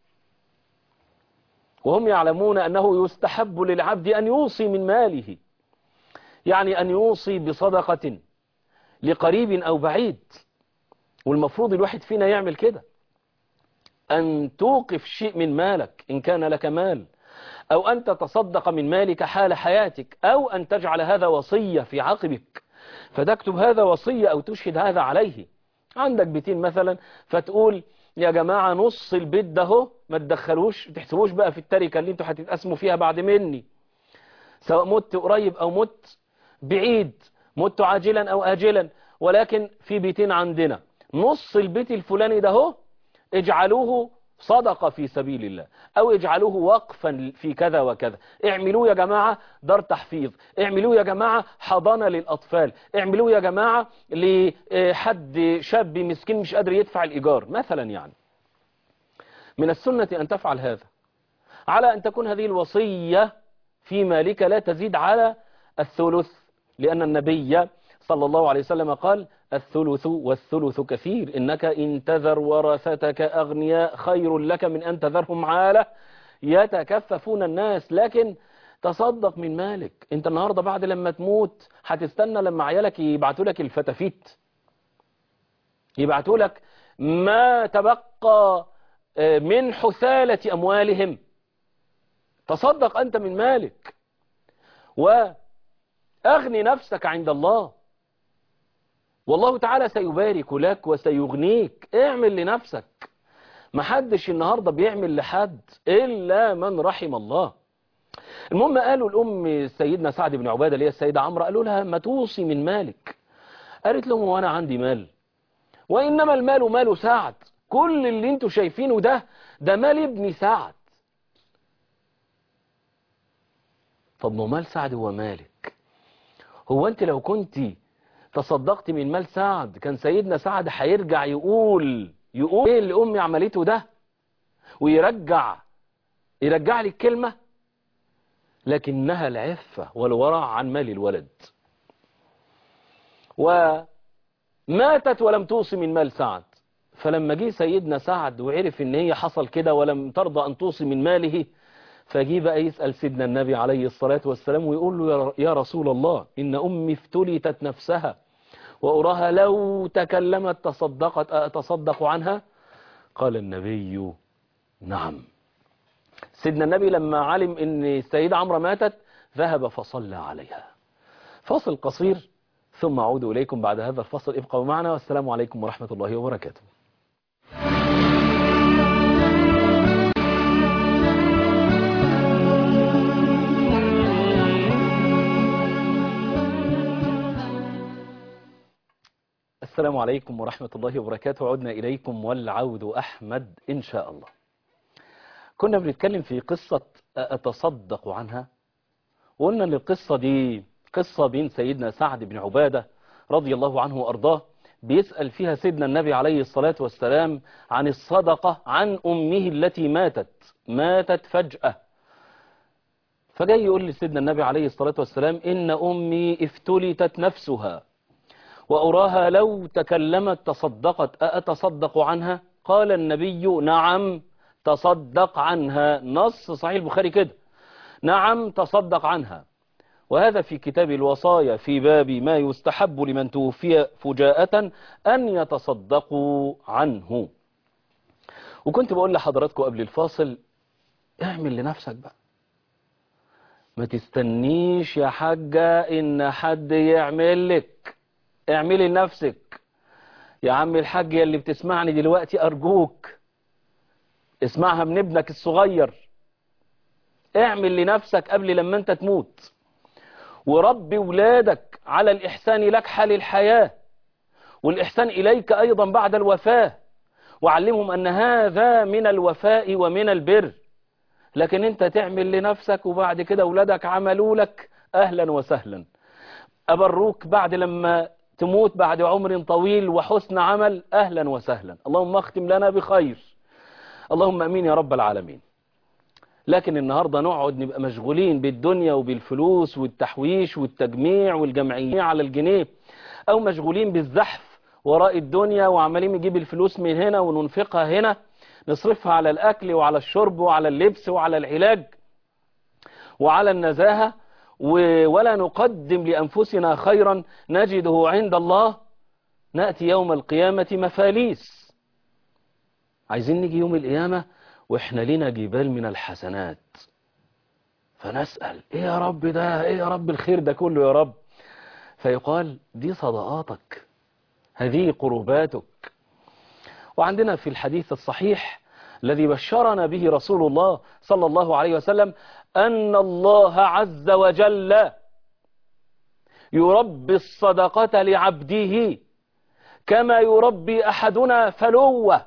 وهم يعلمون أنه يستحب للعبد أن يوصي من ماله يعني أن يوصي بصدقة لقريب أو بعيد والمفروض الواحد فينا يعمل كده أن توقف شيء من مالك إن كان لك مال أو أن تتصدق من مالك حال حياتك أو أن تجعل هذا وصية في عقبك فتكتب هذا وصية أو تشهد هذا عليه عندك بيتين مثلا فتقول يا جماعة نص البيت ده هو ما تدخلوش تحسبوش بقى في التركة اللي انتوا هتتقسموا فيها بعد مني سواء مت قريب او مت بعيد مت عاجلا او آجلا ولكن في بيتين عندنا نص البيت الفلاني ده هو اجعلوه صدقة في سبيل الله او اجعلوه وقفا في كذا وكذا اعملوه يا جماعة دار تحفيظ اعملوه يا جماعة حضانة للأطفال اعملوه يا جماعة لحد شاب مسكين مش قادر يدفع الإيجار مثلا يعني من السنة أن تفعل هذا على أن تكون هذه الوصية في مالك لا تزيد على الثلث لأن النبي صلى الله عليه وسلم قال الثلث والثلث كثير إنك إن تذر ورثتك أغنياء خير لك من أن تذرهم عالة يتكففون الناس لكن تصدق من مالك انت النهاردة بعد لما تموت هتستنى لما عيالك يبعتوا لك الفتافيت يبعتوا لك ما تبقى من حثالة أموالهم تصدق أنت من مالك وأغني نفسك عند الله والله تعالى سيبارك لك وسيغنيك اعمل لنفسك محدش النهاردة بيعمل لحد إلا من رحم الله المهم قالوا الأم سيدنا سعد بن عبادة اللي هي السيدة عمرو قالوا لها ما توصي من مالك قالت لهم وانا عندي مال وإنما المال مال سعد كل اللي انتوا شايفينه ده ده مال ابن سعد طب ما مال سعد هو مالك هو انت لو كنت تصدقت من مال سعد كان سيدنا سعد هيرجع يقول يقول ايه اللي امي عملته ده ويرجع يرجع لي الكلمة لكنها العفة والورع عن مال الولد وماتت ولم توصي من مال سعد فلما جه سيدنا سعد وعرف ان هي حصل كده ولم ترضى ان توصي من ماله فجي بقى يسأل سيدنا النبي عليه الصلاة والسلام ويقول له يا رسول الله إن أمي افتلتت نفسها وأراها لو تكلمت تصدقت أتصدق عنها قال النبي نعم سيدنا النبي لما علم ان السيدة عمرو ماتت ذهب فصلى عليها فاصل قصير ثم أعود إليكم بعد هذا الفصل ابقوا معنا والسلام عليكم ورحمة الله وبركاته السلام عليكم ورحمة الله وبركاته عدنا إليكم والعود أحمد إن شاء الله كنا بنتكلم في قصة أتصدق عنها وقلنا أن القصة دي قصة بين سيدنا سعد بن عبادة رضي الله عنه وأرضاه بيسأل فيها سيدنا النبي عليه الصلاة والسلام عن الصدقة عن أمه التي ماتت ماتت فجأة فجاي يقول لسيدنا النبي عليه الصلاة والسلام إن أمي افتلتت نفسها وأراها لو تكلمت تصدقت أتصدق عنها قال النبي نعم تصدق عنها نص صحيح البخاري كده نعم تصدق عنها وهذا في كتاب الوصايا في باب ما يستحب لمن توفي فجاءة أن يتصدقوا عنه وكنت بقول لحضراتكم قبل الفاصل اعمل لنفسك بقى ما تستنيش يا حاجة ان حد يعمل لك اعملي لنفسك يا عم الحاج اللي بتسمعني دلوقتي ارجوك اسمعها من ابنك الصغير اعمل لنفسك قبل لما انت تموت وربي ولادك على الإحسان لك حال الحياة والإحسان إليك أيضا بعد الوفاة وعلمهم أن هذا من الوفاء ومن البر لكن انت تعمل لنفسك وبعد كده ولادك عملوا لك أهلا وسهلا أبروك بعد لما تموت بعد عمر طويل وحسن عمل أهلا وسهلا اللهم اختم لنا بخير اللهم أمين يا رب العالمين لكن النهاردة نقعد نبقى مشغولين بالدنيا وبالفلوس والتحويش والتجميع والجمعية على الجنيه أو مشغولين بالزحف وراء الدنيا وعمالين نجيب الفلوس من هنا وننفقها هنا نصرفها على الأكل وعلى الشرب وعلى اللبس وعلى العلاج وعلى النزاهة ولا نقدم لأنفسنا خيرا نجده عند الله نأتي يوم القيامة مفاليس عايزين نجي يوم القيامة واحنا لنا جبال من الحسنات فنسأل ايه يا رب ده ايه يا رب الخير ده كله يا رب فيقال دي صدقاتك هذه قرباتك وعندنا في الحديث الصحيح الذي بشرنا به رسول الله صلى الله عليه وسلم أن الله عز وجل يربي الصدقة لعبده كما يربي أحدنا فلوه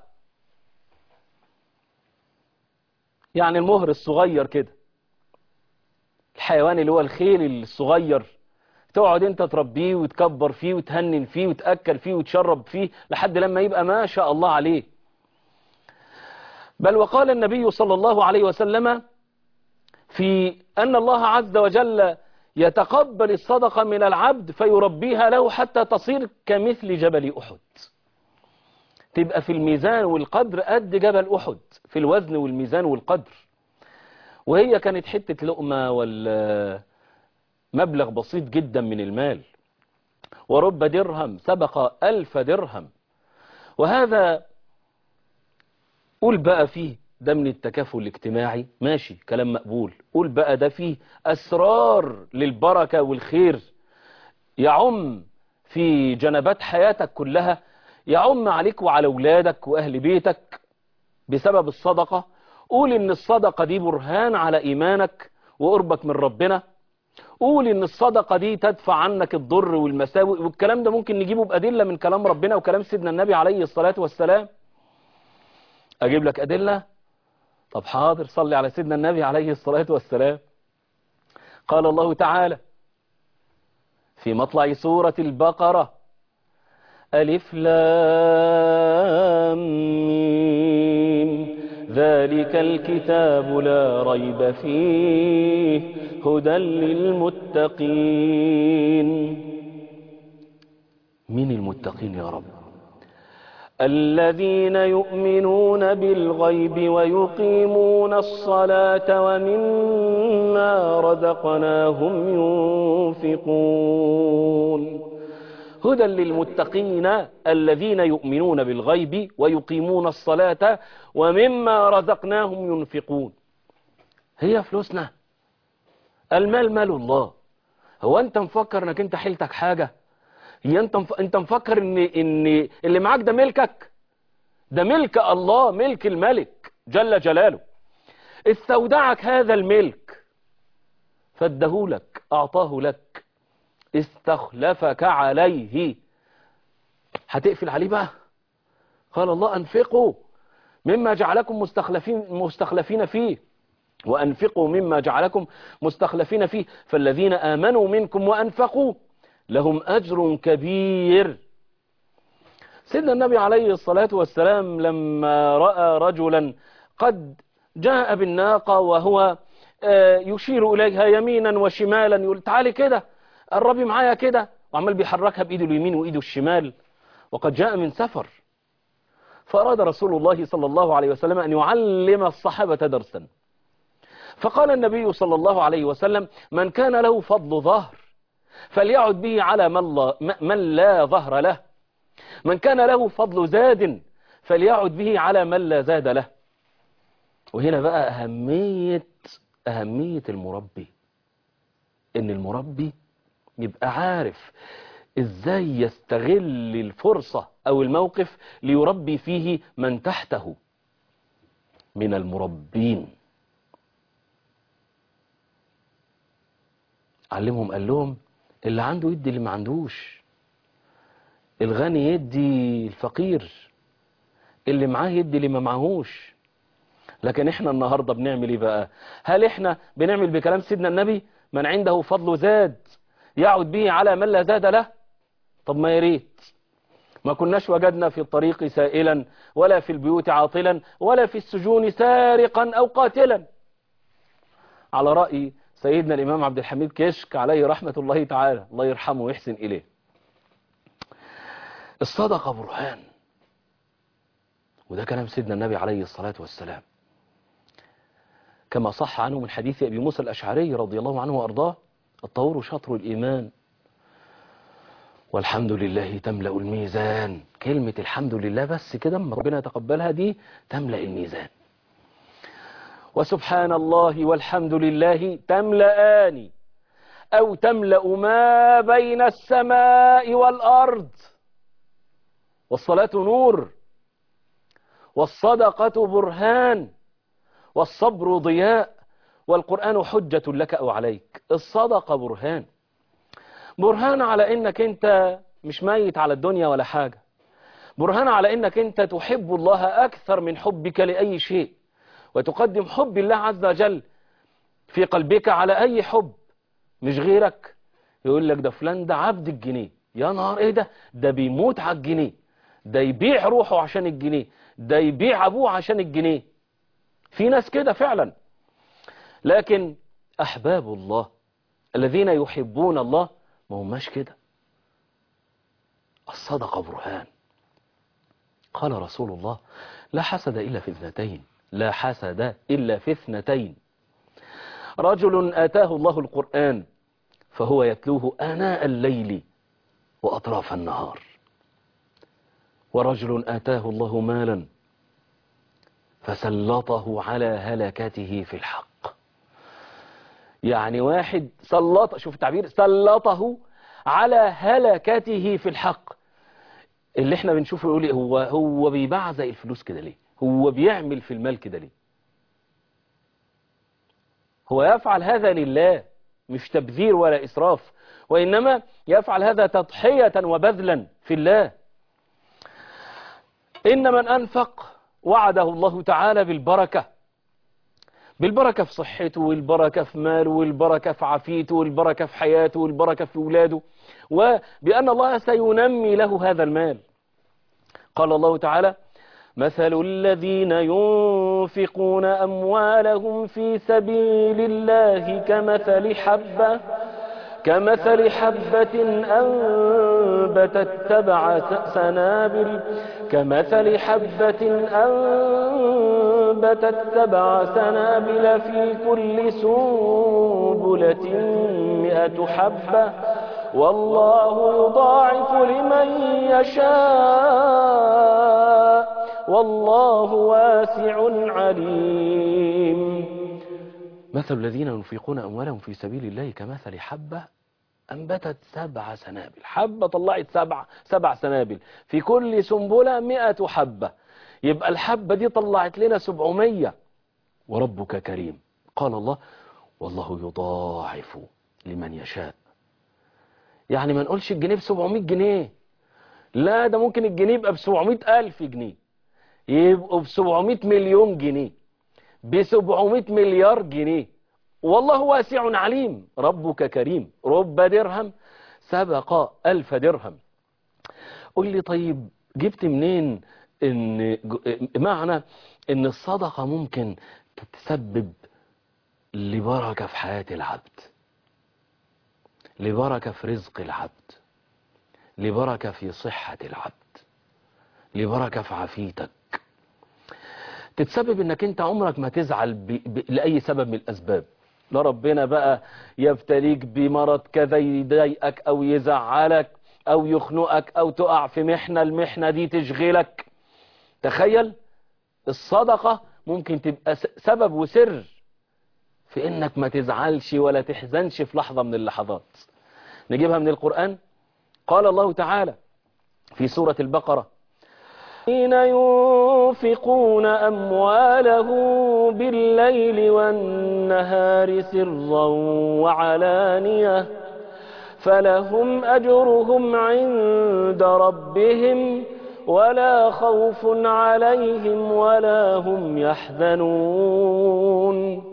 يعني المهر الصغير كده الحيوان اللي هو الخيل الصغير تقعد انت تربيه وتكبر فيه وتهنن فيه وتأكل فيه وتشرب فيه لحد لما يبقى ما شاء الله عليه بل وقال النبي صلى الله عليه وسلم في أن الله عز وجل يتقبل الصدقة من العبد فيربيها له حتى تصير كمثل جبل أحد تبقى في الميزان والقدر قد جبل أحد في الوزن والميزان والقدر وهي كانت حتة لقمة والمبلغ بسيط جدا من المال ورب درهم سبق ألف درهم وهذا قول بقى فيه ده من التكافل الاجتماعي ماشي كلام مقبول قول بقى ده فيه أسرار للبركة والخير يعم في جنبات حياتك كلها يعم عليك وعلى أولادك وأهل بيتك بسبب الصدقة قول إن الصدقة دي برهان على إيمانك وقربك من ربنا قول إن الصدقة دي تدفع عنك الضر والمساوئ والكلام ده ممكن نجيبه بأدلة من كلام ربنا وكلام سيدنا النبي عليه الصلاة والسلام أجيب لك أدلة طب حاضر صلي على سيدنا النبي عليه الصلاة والسلام قال الله تعالى في مطلع سورة البقرة ألف لام ميم ذلك الكتاب لا ريب فيه هدى للمتقين من المتقين يا رب الذين يؤمنون بالغيب ويقيمون الصلاة ومما رزقناهم ينفقون هدى للمتقين الذين يؤمنون بالغيب ويقيمون الصلاة ومما رزقناهم ينفقون هي فلوسنا المال مال الله هو انت مفكر انك انت حيلتك حاجة هي انت مف... انت مفكر ان ان اللي معاك ده ملكك ده ملك الله ملك الملك جل جلاله استودعك هذا الملك فادهولك اعطاه لك استخلفك عليه هتقفل عليه بقى قال الله انفقوا مما جعلكم مستخلفين مستخلفين فيه وأنفقوا مما جعلكم مستخلفين فيه فالذين آمنوا منكم وأنفقوا لهم أجر كبير سيدنا النبي عليه الصلاة والسلام لما رأى رجلا قد جاء بالناقة وهو يشير إليها يمينا وشمالا يقول تعالي كده قربي معايا كده وعمال بيحركها بإيده اليمين وإيده الشمال وقد جاء من سفر فأراد رسول الله صلى الله عليه وسلم أن يعلم الصحابة درسا فقال النبي صلى الله عليه وسلم من كان له فضل ظهر فليعد به على من لا, من لا ظهر له من كان له فضل زاد فليعد به على من لا زاد له وهنا بقى أهمية أهمية المربي إن المربي يبقى عارف إزاي يستغل الفرصة أو الموقف ليربي فيه من تحته من المربين علمهم قال لهم اللي عنده يدي اللي ما عندوش الغني يدي الفقير اللي معاه يدي اللي ما معهوش لكن احنا النهاردة بنعمل ايه بقى هل احنا بنعمل بكلام سيدنا النبي من عنده فضل زاد يعود به على من لا زاد له طب ما يريت ما كناش وجدنا في الطريق سائلا ولا في البيوت عاطلا ولا في السجون سارقا أو قاتلا على رأي سيدنا الإمام عبد الحميد كشك عليه رحمة الله تعالى الله يرحمه ويحسن إليه الصدقة برهان وده كلام سيدنا النبي عليه الصلاة والسلام كما صح عنه من حديث أبي موسى الأشعري رضي الله عنه وأرضاه الطور شطر الإيمان والحمد لله تملأ الميزان كلمة الحمد لله بس كده اما ربنا يتقبلها دي تملأ الميزان وسبحان الله والحمد لله تملأان أو تملأ ما بين السماء والأرض والصلاة نور والصدقة برهان والصبر ضياء والقرآن حجة لك أو عليك الصدقة برهان برهان على انك انت مش ميت على الدنيا ولا حاجة برهان على انك انت تحب الله اكثر من حبك لأي شيء وتقدم حب الله عز وجل في قلبك على اي حب مش غيرك يقول لك ده فلان ده عبد الجنيه يا نهار ايه ده ده بيموت على الجنيه ده يبيع روحه عشان الجنيه ده يبيع ابوه عشان الجنيه في ناس كده فعلا لكن احباب الله الذين يحبون الله ما هماش كده الصدقة برهان قال رسول الله لا حسد إلا في اثنتين لا حسد إلا في اثنتين رجل آتاه الله القرآن فهو يتلوه آناء الليل وأطراف النهار ورجل آتاه الله مالا فسلطه على هلكته في الحق يعني واحد سلط شوف التعبير سلطه على هلكته في الحق اللي احنا بنشوفه يقول هو هو بيبعزق الفلوس كده ليه هو بيعمل في المال كده ليه هو يفعل هذا لله مش تبذير ولا إسراف وإنما يفعل هذا تضحية وبذلا في الله إن من أنفق وعده الله تعالى بالبركة بالبركة في صحته والبركة في ماله والبركة في عافيته والبركة في حياته والبركة في أولاده وبأن الله سينمي له هذا المال قال الله تعالى مثل الذين ينفقون أموالهم في سبيل الله كمثل حبة كمثل حبة أنبتت سبع سنابل كمثل حبة أنبتت سبع سنابل في كل سنبلة مئة حبة والله يضاعف لمن يشاء والله واسع عليم مثل الذين ينفقون أموالهم في سبيل الله كمثل حبة أنبتت سبع سنابل حبة طلعت سبع, سبع سنابل في كل سنبلة مئة حبة يبقى الحبة دي طلعت لنا سبعمية وربك كريم قال الله والله يضاعف لمن يشاء يعني ما نقولش الجنيه ب 700 جنيه لا ده ممكن الجنيه يبقى ب 700 ألف جنيه يبقوا ب 700 مليون جنيه ب 700 مليار جنيه والله واسع عليم ربك كريم رب درهم سبق ألف درهم قل لي طيب جبت منين ان معنى ان الصدقة ممكن تسبب لبركة في حياة العبد لبركة في رزق العبد لبركة في صحة العبد لبركة في عافيتك تتسبب انك انت عمرك ما تزعل ب... ب... لأي سبب من الأسباب لا ربنا بقى يبتليك بمرض كذا يضايقك او يزعلك او يخنقك او تقع في محنة المحنة دي تشغلك تخيل الصدقة ممكن تبقى سبب وسر في انك ما تزعلش ولا تحزنش في لحظة من اللحظات نجيبها من القرآن قال الله تعالى في سورة البقرة حين ينفقون أمواله بالليل والنهار سرا وعلانية فلهم أجرهم عند ربهم ولا خوف عليهم ولا هم يحزنون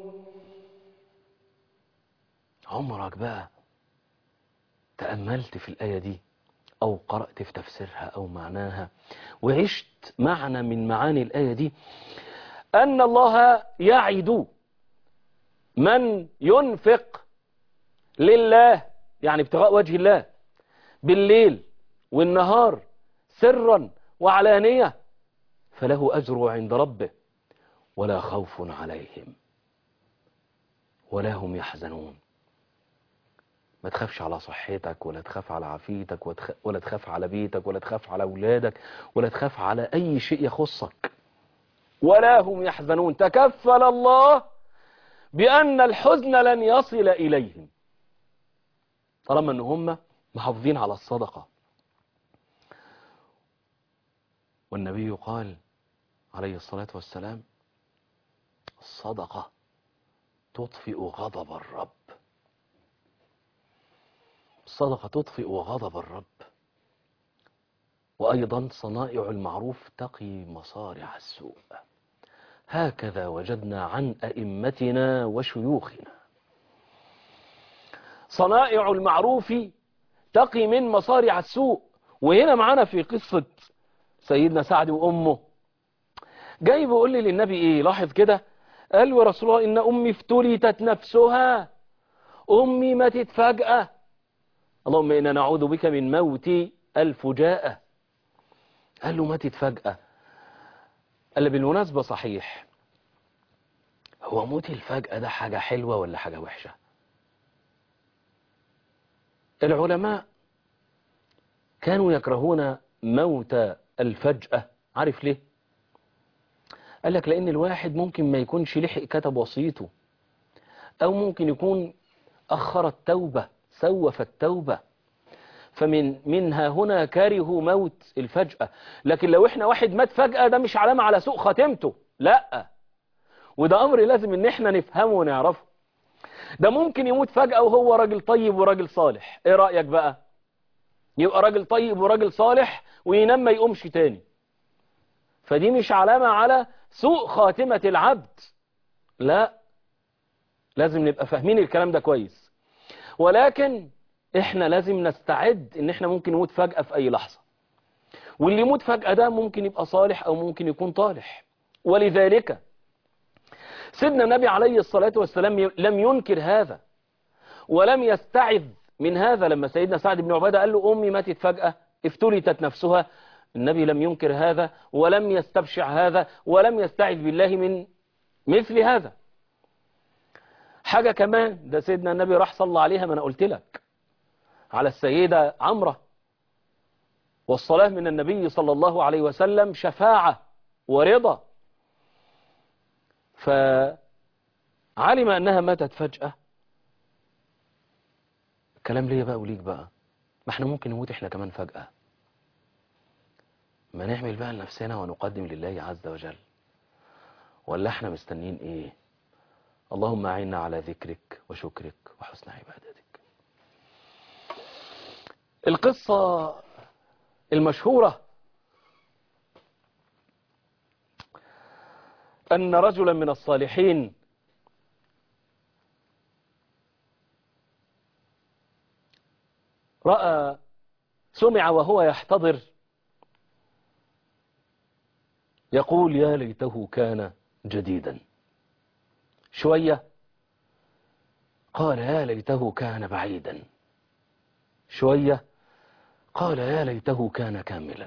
عمرك بقى تأملت في الآية دي أو قرأت في تفسيرها أو معناها وعشت معنى من معاني الآية دي أن الله يعد من ينفق لله يعني ابتغاء وجه الله بالليل والنهار سرا وعلانية فله أجر عند ربه ولا خوف عليهم ولا هم يحزنون ما تخافش على صحتك ولا تخاف على عافيتك ولا تخاف على بيتك ولا تخاف على أولادك ولا تخاف على أي شيء يخصك ولا هم يحزنون تكفل الله بأن الحزن لن يصل إليهم طالما أن هم محافظين على الصدقة والنبي قال عليه الصلاة والسلام الصدقة تطفئ غضب الرب الصدقة تطفئ غضب الرب وأيضا صنائع المعروف تقي مصارع السوء هكذا وجدنا عن أئمتنا وشيوخنا صنائع المعروف تقي من مصارع السوء وهنا معانا في قصة سيدنا سعد وأمه جاي بيقول لي للنبي إيه لاحظ كده قال له يا رسول الله إن أمي افتلتت نفسها أمي ماتت فجأة اللهم إنا نعوذ بك من موت الفجاءة قال له ماتت فجأة قال له بالمناسبة صحيح هو موت الفجأة ده حاجة حلوة ولا حاجة وحشة العلماء كانوا يكرهون موت الفجأة عارف ليه قال لك لأن الواحد ممكن ما يكونش لحق كتب وصيته أو ممكن يكون أخر التوبة سوف التوبة فمن منها هنا كرهوا موت الفجأة لكن لو احنا واحد مات فجأة ده مش علامة على سوء خاتمته لا وده أمر لازم ان احنا نفهمه ونعرفه ده ممكن يموت فجأة وهو راجل طيب وراجل صالح ايه رأيك بقى يبقى راجل طيب وراجل صالح وينام ما يقومش تاني فدي مش علامة على سوء خاتمة العبد لا لازم نبقى فاهمين الكلام ده كويس ولكن احنا لازم نستعد ان احنا ممكن نموت فجأة في اي لحظة واللي يموت فجأة ده ممكن يبقى صالح او ممكن يكون طالح ولذلك سيدنا النبي عليه الصلاة والسلام لم ينكر هذا ولم يستعذ من هذا لما سيدنا سعد بن عبادة قال له أمي ماتت فجأة افتلتت نفسها النبي لم ينكر هذا ولم يستبشع هذا ولم يستعذ بالله من مثل هذا حاجة كمان ده سيدنا النبي راح صلى عليها ما أنا قلت لك على السيدة عمرة والصلاة من النبي صلى الله عليه وسلم شفاعة ورضا فعلم أنها ماتت فجأة الكلام ليا بقى وليك بقى ما احنا ممكن نموت احنا كمان فجأة ما نعمل بقى لنفسنا ونقدم لله عز وجل ولا احنا مستنيين ايه اللهم اعنا على ذكرك وشكرك وحسن عبادتك القصة المشهورة أن رجلا من الصالحين رأى سمع وهو يحتضر يقول يا ليته كان جديدا شوية قال يا ليته كان بعيدا شوية قال يا ليته كان كاملا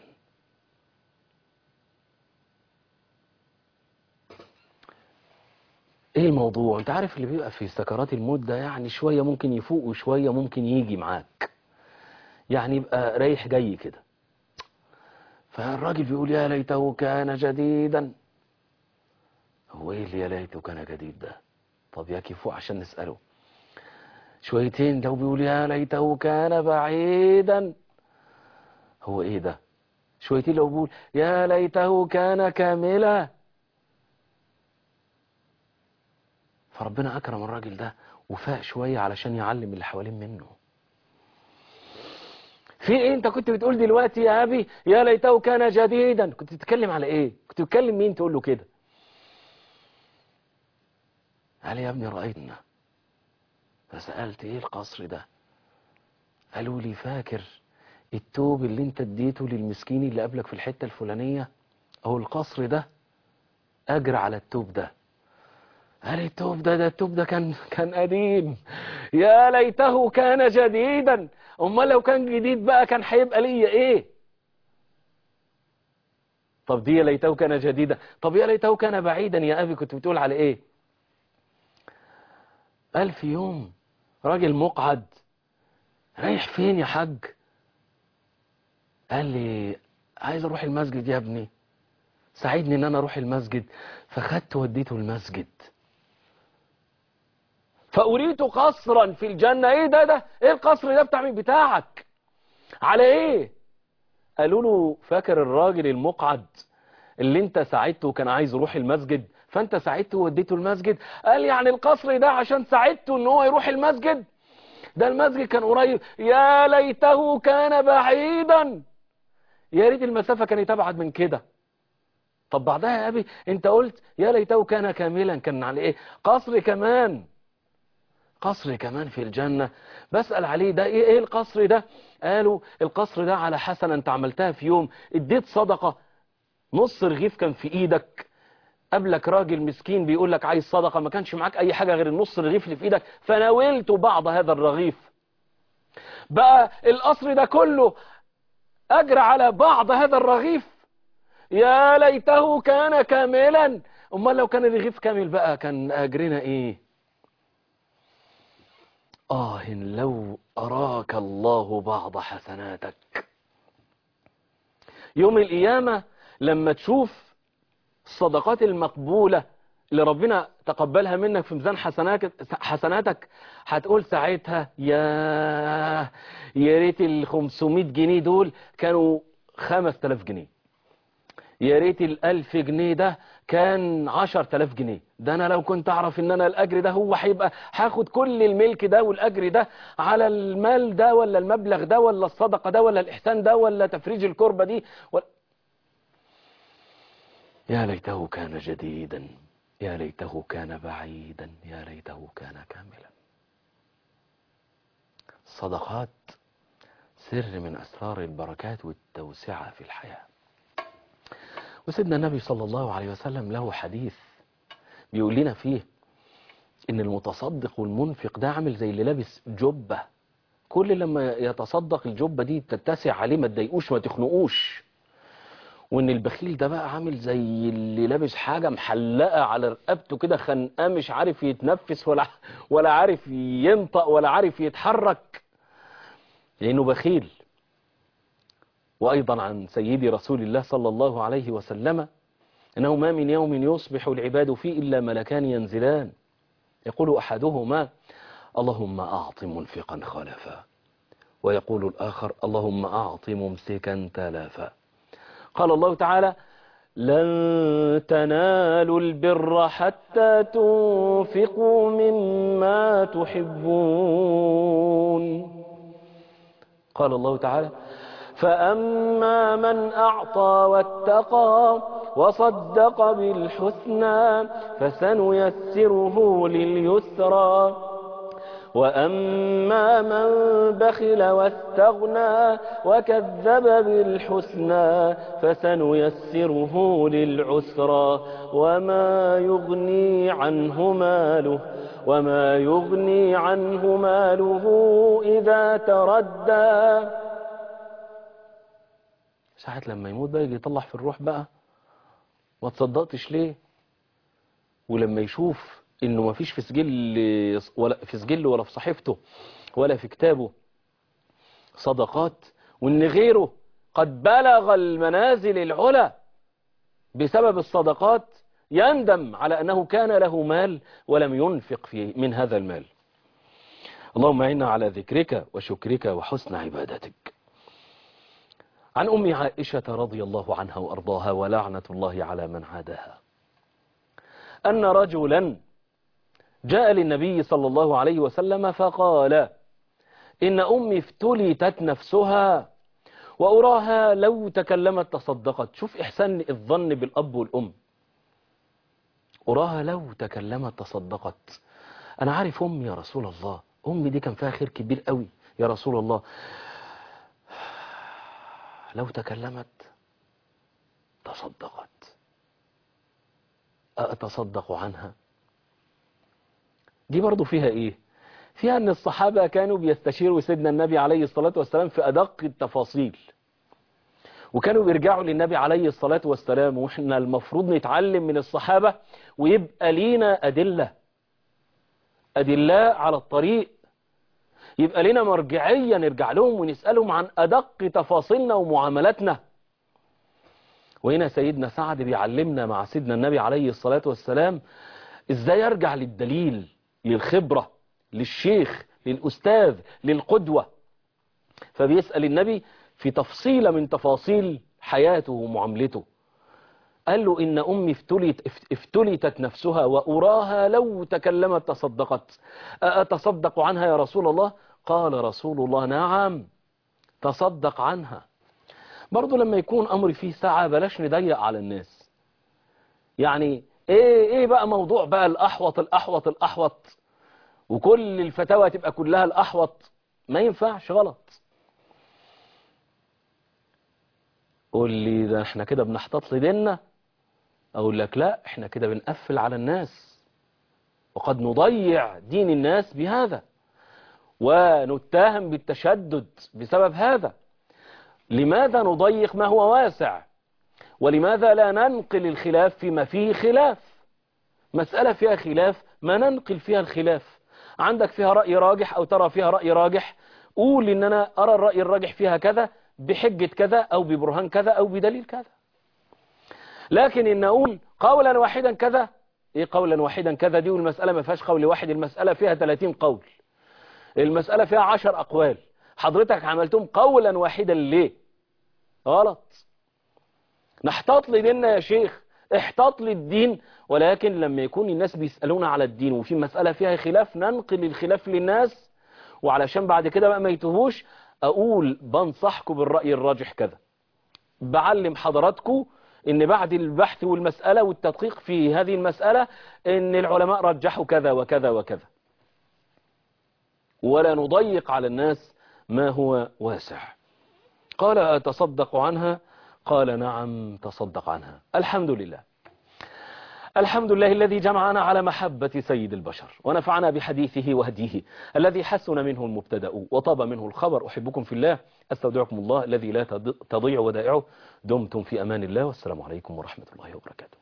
ايه الموضوع انت عارف اللي بيبقى في سكرات الموت ده يعني شوية ممكن يفوق وشوية ممكن يجي معاك يعني يبقى رايح جاي كده فالراجل بيقول يا ليته كان جديدا هو ايه اللي يا ليته كان جديد ده طب يا كيفو عشان نسأله شويتين لو بيقول يا ليته كان بعيدا هو ايه ده شويتين لو بيقول يا ليته كان كاملا فربنا اكرم الراجل ده وفاق شوية علشان يعلم اللي حوالين منه في ايه انت كنت بتقول دلوقتي يا ابي يا ليته كان جديدا كنت بتتكلم على ايه كنت بتتكلم مين تقول له كده قال يا ابني رأيتنا فسألت ايه القصر ده قالوا لي فاكر التوب اللي انت اديته للمسكين اللي قبلك في الحتة الفلانية او القصر ده اجر على التوب ده قال التوب ده ده التوب ده كان كان قديم يا ليته كان جديدا امال لو كان جديد بقى كان هيبقى ليا ايه طب دي يا ليته كان جديدا طب يا ليته كان بعيدا يا ابي كنت بتقول على ايه قال في يوم راجل مقعد رايح فين يا حاج قال لي عايز اروح المسجد يا ابني ساعدني ان انا اروح المسجد فخدت وديته المسجد فأريت قصرا في الجنة ايه ده ده ايه القصر ده بتاع مين بتاعك على ايه قالوا له فاكر الراجل المقعد اللي انت ساعدته وكان عايز يروح المسجد فانت ساعدته ووديته المسجد قال يعني القصر ده عشان ساعدته ان هو يروح المسجد ده المسجد كان قريب يا ليته كان بعيدا يا ريت المسافة كانت ابعد من كده طب بعدها يا ابي انت قلت يا ليته كان كاملا كان على ايه قصر كمان قصر كمان في الجنة بسأل عليه ده ايه ايه القصر ده قالوا القصر ده على حسنة انت عملتها في يوم اديت صدقة نص رغيف كان في ايدك قبلك راجل مسكين بيقول لك عايز صدقة ما كانش معاك اي حاجة غير النص رغيف اللي في ايدك فناولت بعض هذا الرغيف بقى القصر ده كله اجر على بعض هذا الرغيف يا ليته كان كاملا امال لو كان الرغيف كامل بقى كان اجرنا ايه آه لو أراك الله بعض حسناتك يوم القيامة لما تشوف الصدقات المقبولة اللي ربنا تقبلها منك في ميزان حسناتك حسناتك هتقول ساعتها يا يا ريت ال 500 جنيه دول كانوا 5000 جنيه يا ريت ال 1000 جنيه ده كان 10000 جنيه ده انا لو كنت اعرف ان انا الاجر ده هو هيبقى هاخد كل الملك ده والاجر ده على المال ده ولا المبلغ ده ولا الصدقه ده ولا الاحسان ده ولا تفريج الكربه دي ولا يا ليته كان جديدا يا ليته كان بعيدا يا ليته كان كاملا الصدقات سر من اسرار البركات والتوسعه في الحياه وسيدنا النبي صلى الله عليه وسلم له حديث بيقول لنا فيه ان المتصدق والمنفق ده عامل زي اللي لابس جبة كل لما يتصدق الجبة دي تتسع عليه ما تضايقوش ما تخنقوش وان البخيل ده بقى عامل زي اللي لابس حاجة محلقة على رقبته كده خنقاه مش عارف يتنفس ولا ولا عارف ينطق ولا عارف يتحرك لأنه بخيل وأيضا عن سيدي رسول الله صلى الله عليه وسلم أنه ما من يوم يصبح العباد فيه إلا ملكان ينزلان يقول أحدهما اللهم أعط منفقا خلفا ويقول الآخر اللهم أعط ممسكا تلافا قال الله تعالى لن تنالوا البر حتى تنفقوا مما تحبون قال الله تعالى فأما من أعطى واتقى وصدق بالحسنى فسنيسره لليسرى وأما من بخل واستغنى وكذب بالحسنى فسنيسره للعسرى وما يغني عنه ماله وما يغني عنه ماله إذا تردى ساعة لما يموت بقى يجي يطلع في الروح بقى ما تصدقتش ليه ولما يشوف انه ما فيش في سجل ولا في سجل ولا في صحيفته ولا في كتابه صدقات وان غيره قد بلغ المنازل العلى بسبب الصدقات يندم على انه كان له مال ولم ينفق في من هذا المال اللهم اعنا على ذكرك وشكرك وحسن عبادتك عن ام عائشه رضي الله عنها وارضاها ولعنه الله على من عاداها ان رجلا جاء للنبي صلى الله عليه وسلم فقال إن أمي افتلتت نفسها وأراها لو تكلمت تصدقت شوف إحسان الظن بالأب والأم أراها لو تكلمت تصدقت أنا عارف أمي يا رسول الله أمي دي كان فيها خير كبير قوي يا رسول الله لو تكلمت تصدقت أتصدق عنها دي برضو فيها ايه فيها ان الصحابة كانوا بيستشيروا سيدنا النبي عليه الصلاة والسلام في ادق التفاصيل وكانوا بيرجعوا للنبي عليه الصلاة والسلام واحنا المفروض نتعلم من الصحابة ويبقى لينا ادلة ادلاء على الطريق يبقى لنا مرجعية نرجع لهم ونسألهم عن ادق تفاصيلنا ومعاملاتنا وهنا سيدنا سعد بيعلمنا مع سيدنا النبي عليه الصلاة والسلام ازاي ارجع للدليل للخبرة للشيخ للأستاذ للقدوة فبيسأل النبي في تفصيلة من تفاصيل حياته ومعاملته قال له إن أمي افتلت افتلتت نفسها وأراها لو تكلمت تصدقت أتصدق عنها يا رسول الله قال رسول الله نعم تصدق عنها برضو لما يكون أمر فيه ساعة بلاش نضيق على الناس يعني ايه ايه بقى موضوع بقى الاحوط الاحوط الاحوط وكل الفتاوى تبقى كلها الاحوط ما ينفعش غلط قول لي ده احنا كده بنحتط لديننا اقول لك لا احنا كده بنقفل على الناس وقد نضيع دين الناس بهذا ونتهم بالتشدد بسبب هذا لماذا نضيق ما هو واسع ولماذا لا ننقل الخلاف فيما فيه خلاف مسألة فيها خلاف ما ننقل فيها الخلاف عندك فيها رأي راجح أو ترى فيها رأي راجح قول إن أنا أرى الرأي الراجح فيها كذا بحجة كذا أو ببرهان كذا أو بدليل كذا لكن إن أقول قولا واحدا كذا إيه قولا واحدا كذا دي والمسألة ما فيهاش قول واحد المسألة فيها 30 قول المسألة فيها 10 أقوال حضرتك عملتهم قولا واحدا ليه غلط نحتاط لديننا يا شيخ احتاط للدين ولكن لما يكون الناس بيسألونا على الدين وفي مسألة فيها خلاف ننقل الخلاف للناس وعلشان بعد كده بقى ما يتوهوش اقول بنصحكم بالرأي الراجح كذا بعلم حضراتكم ان بعد البحث والمسألة والتدقيق في هذه المسألة ان العلماء رجحوا كذا وكذا وكذا ولا نضيق على الناس ما هو واسع قال أتصدق عنها قال نعم تصدق عنها الحمد لله الحمد لله الذي جمعنا على محبة سيد البشر ونفعنا بحديثه وهديه الذي حسن منه المبتدأ وطاب منه الخبر أحبكم في الله أستودعكم الله الذي لا تضيع ودائعه دمتم في أمان الله والسلام عليكم ورحمة الله وبركاته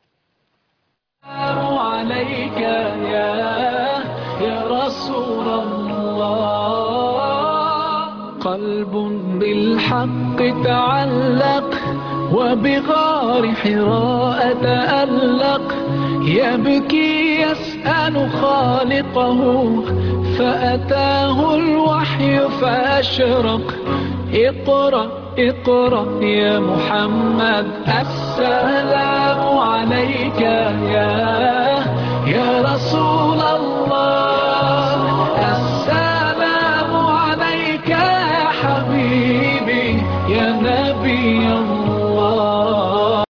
عليك يا يا رسول الله قلب بالحق تعلق وبغار حراء تألق يبكي يسأل خالقه فأتاه الوحي فأشرق اقرأ اقرأ يا محمد السلام عليك يا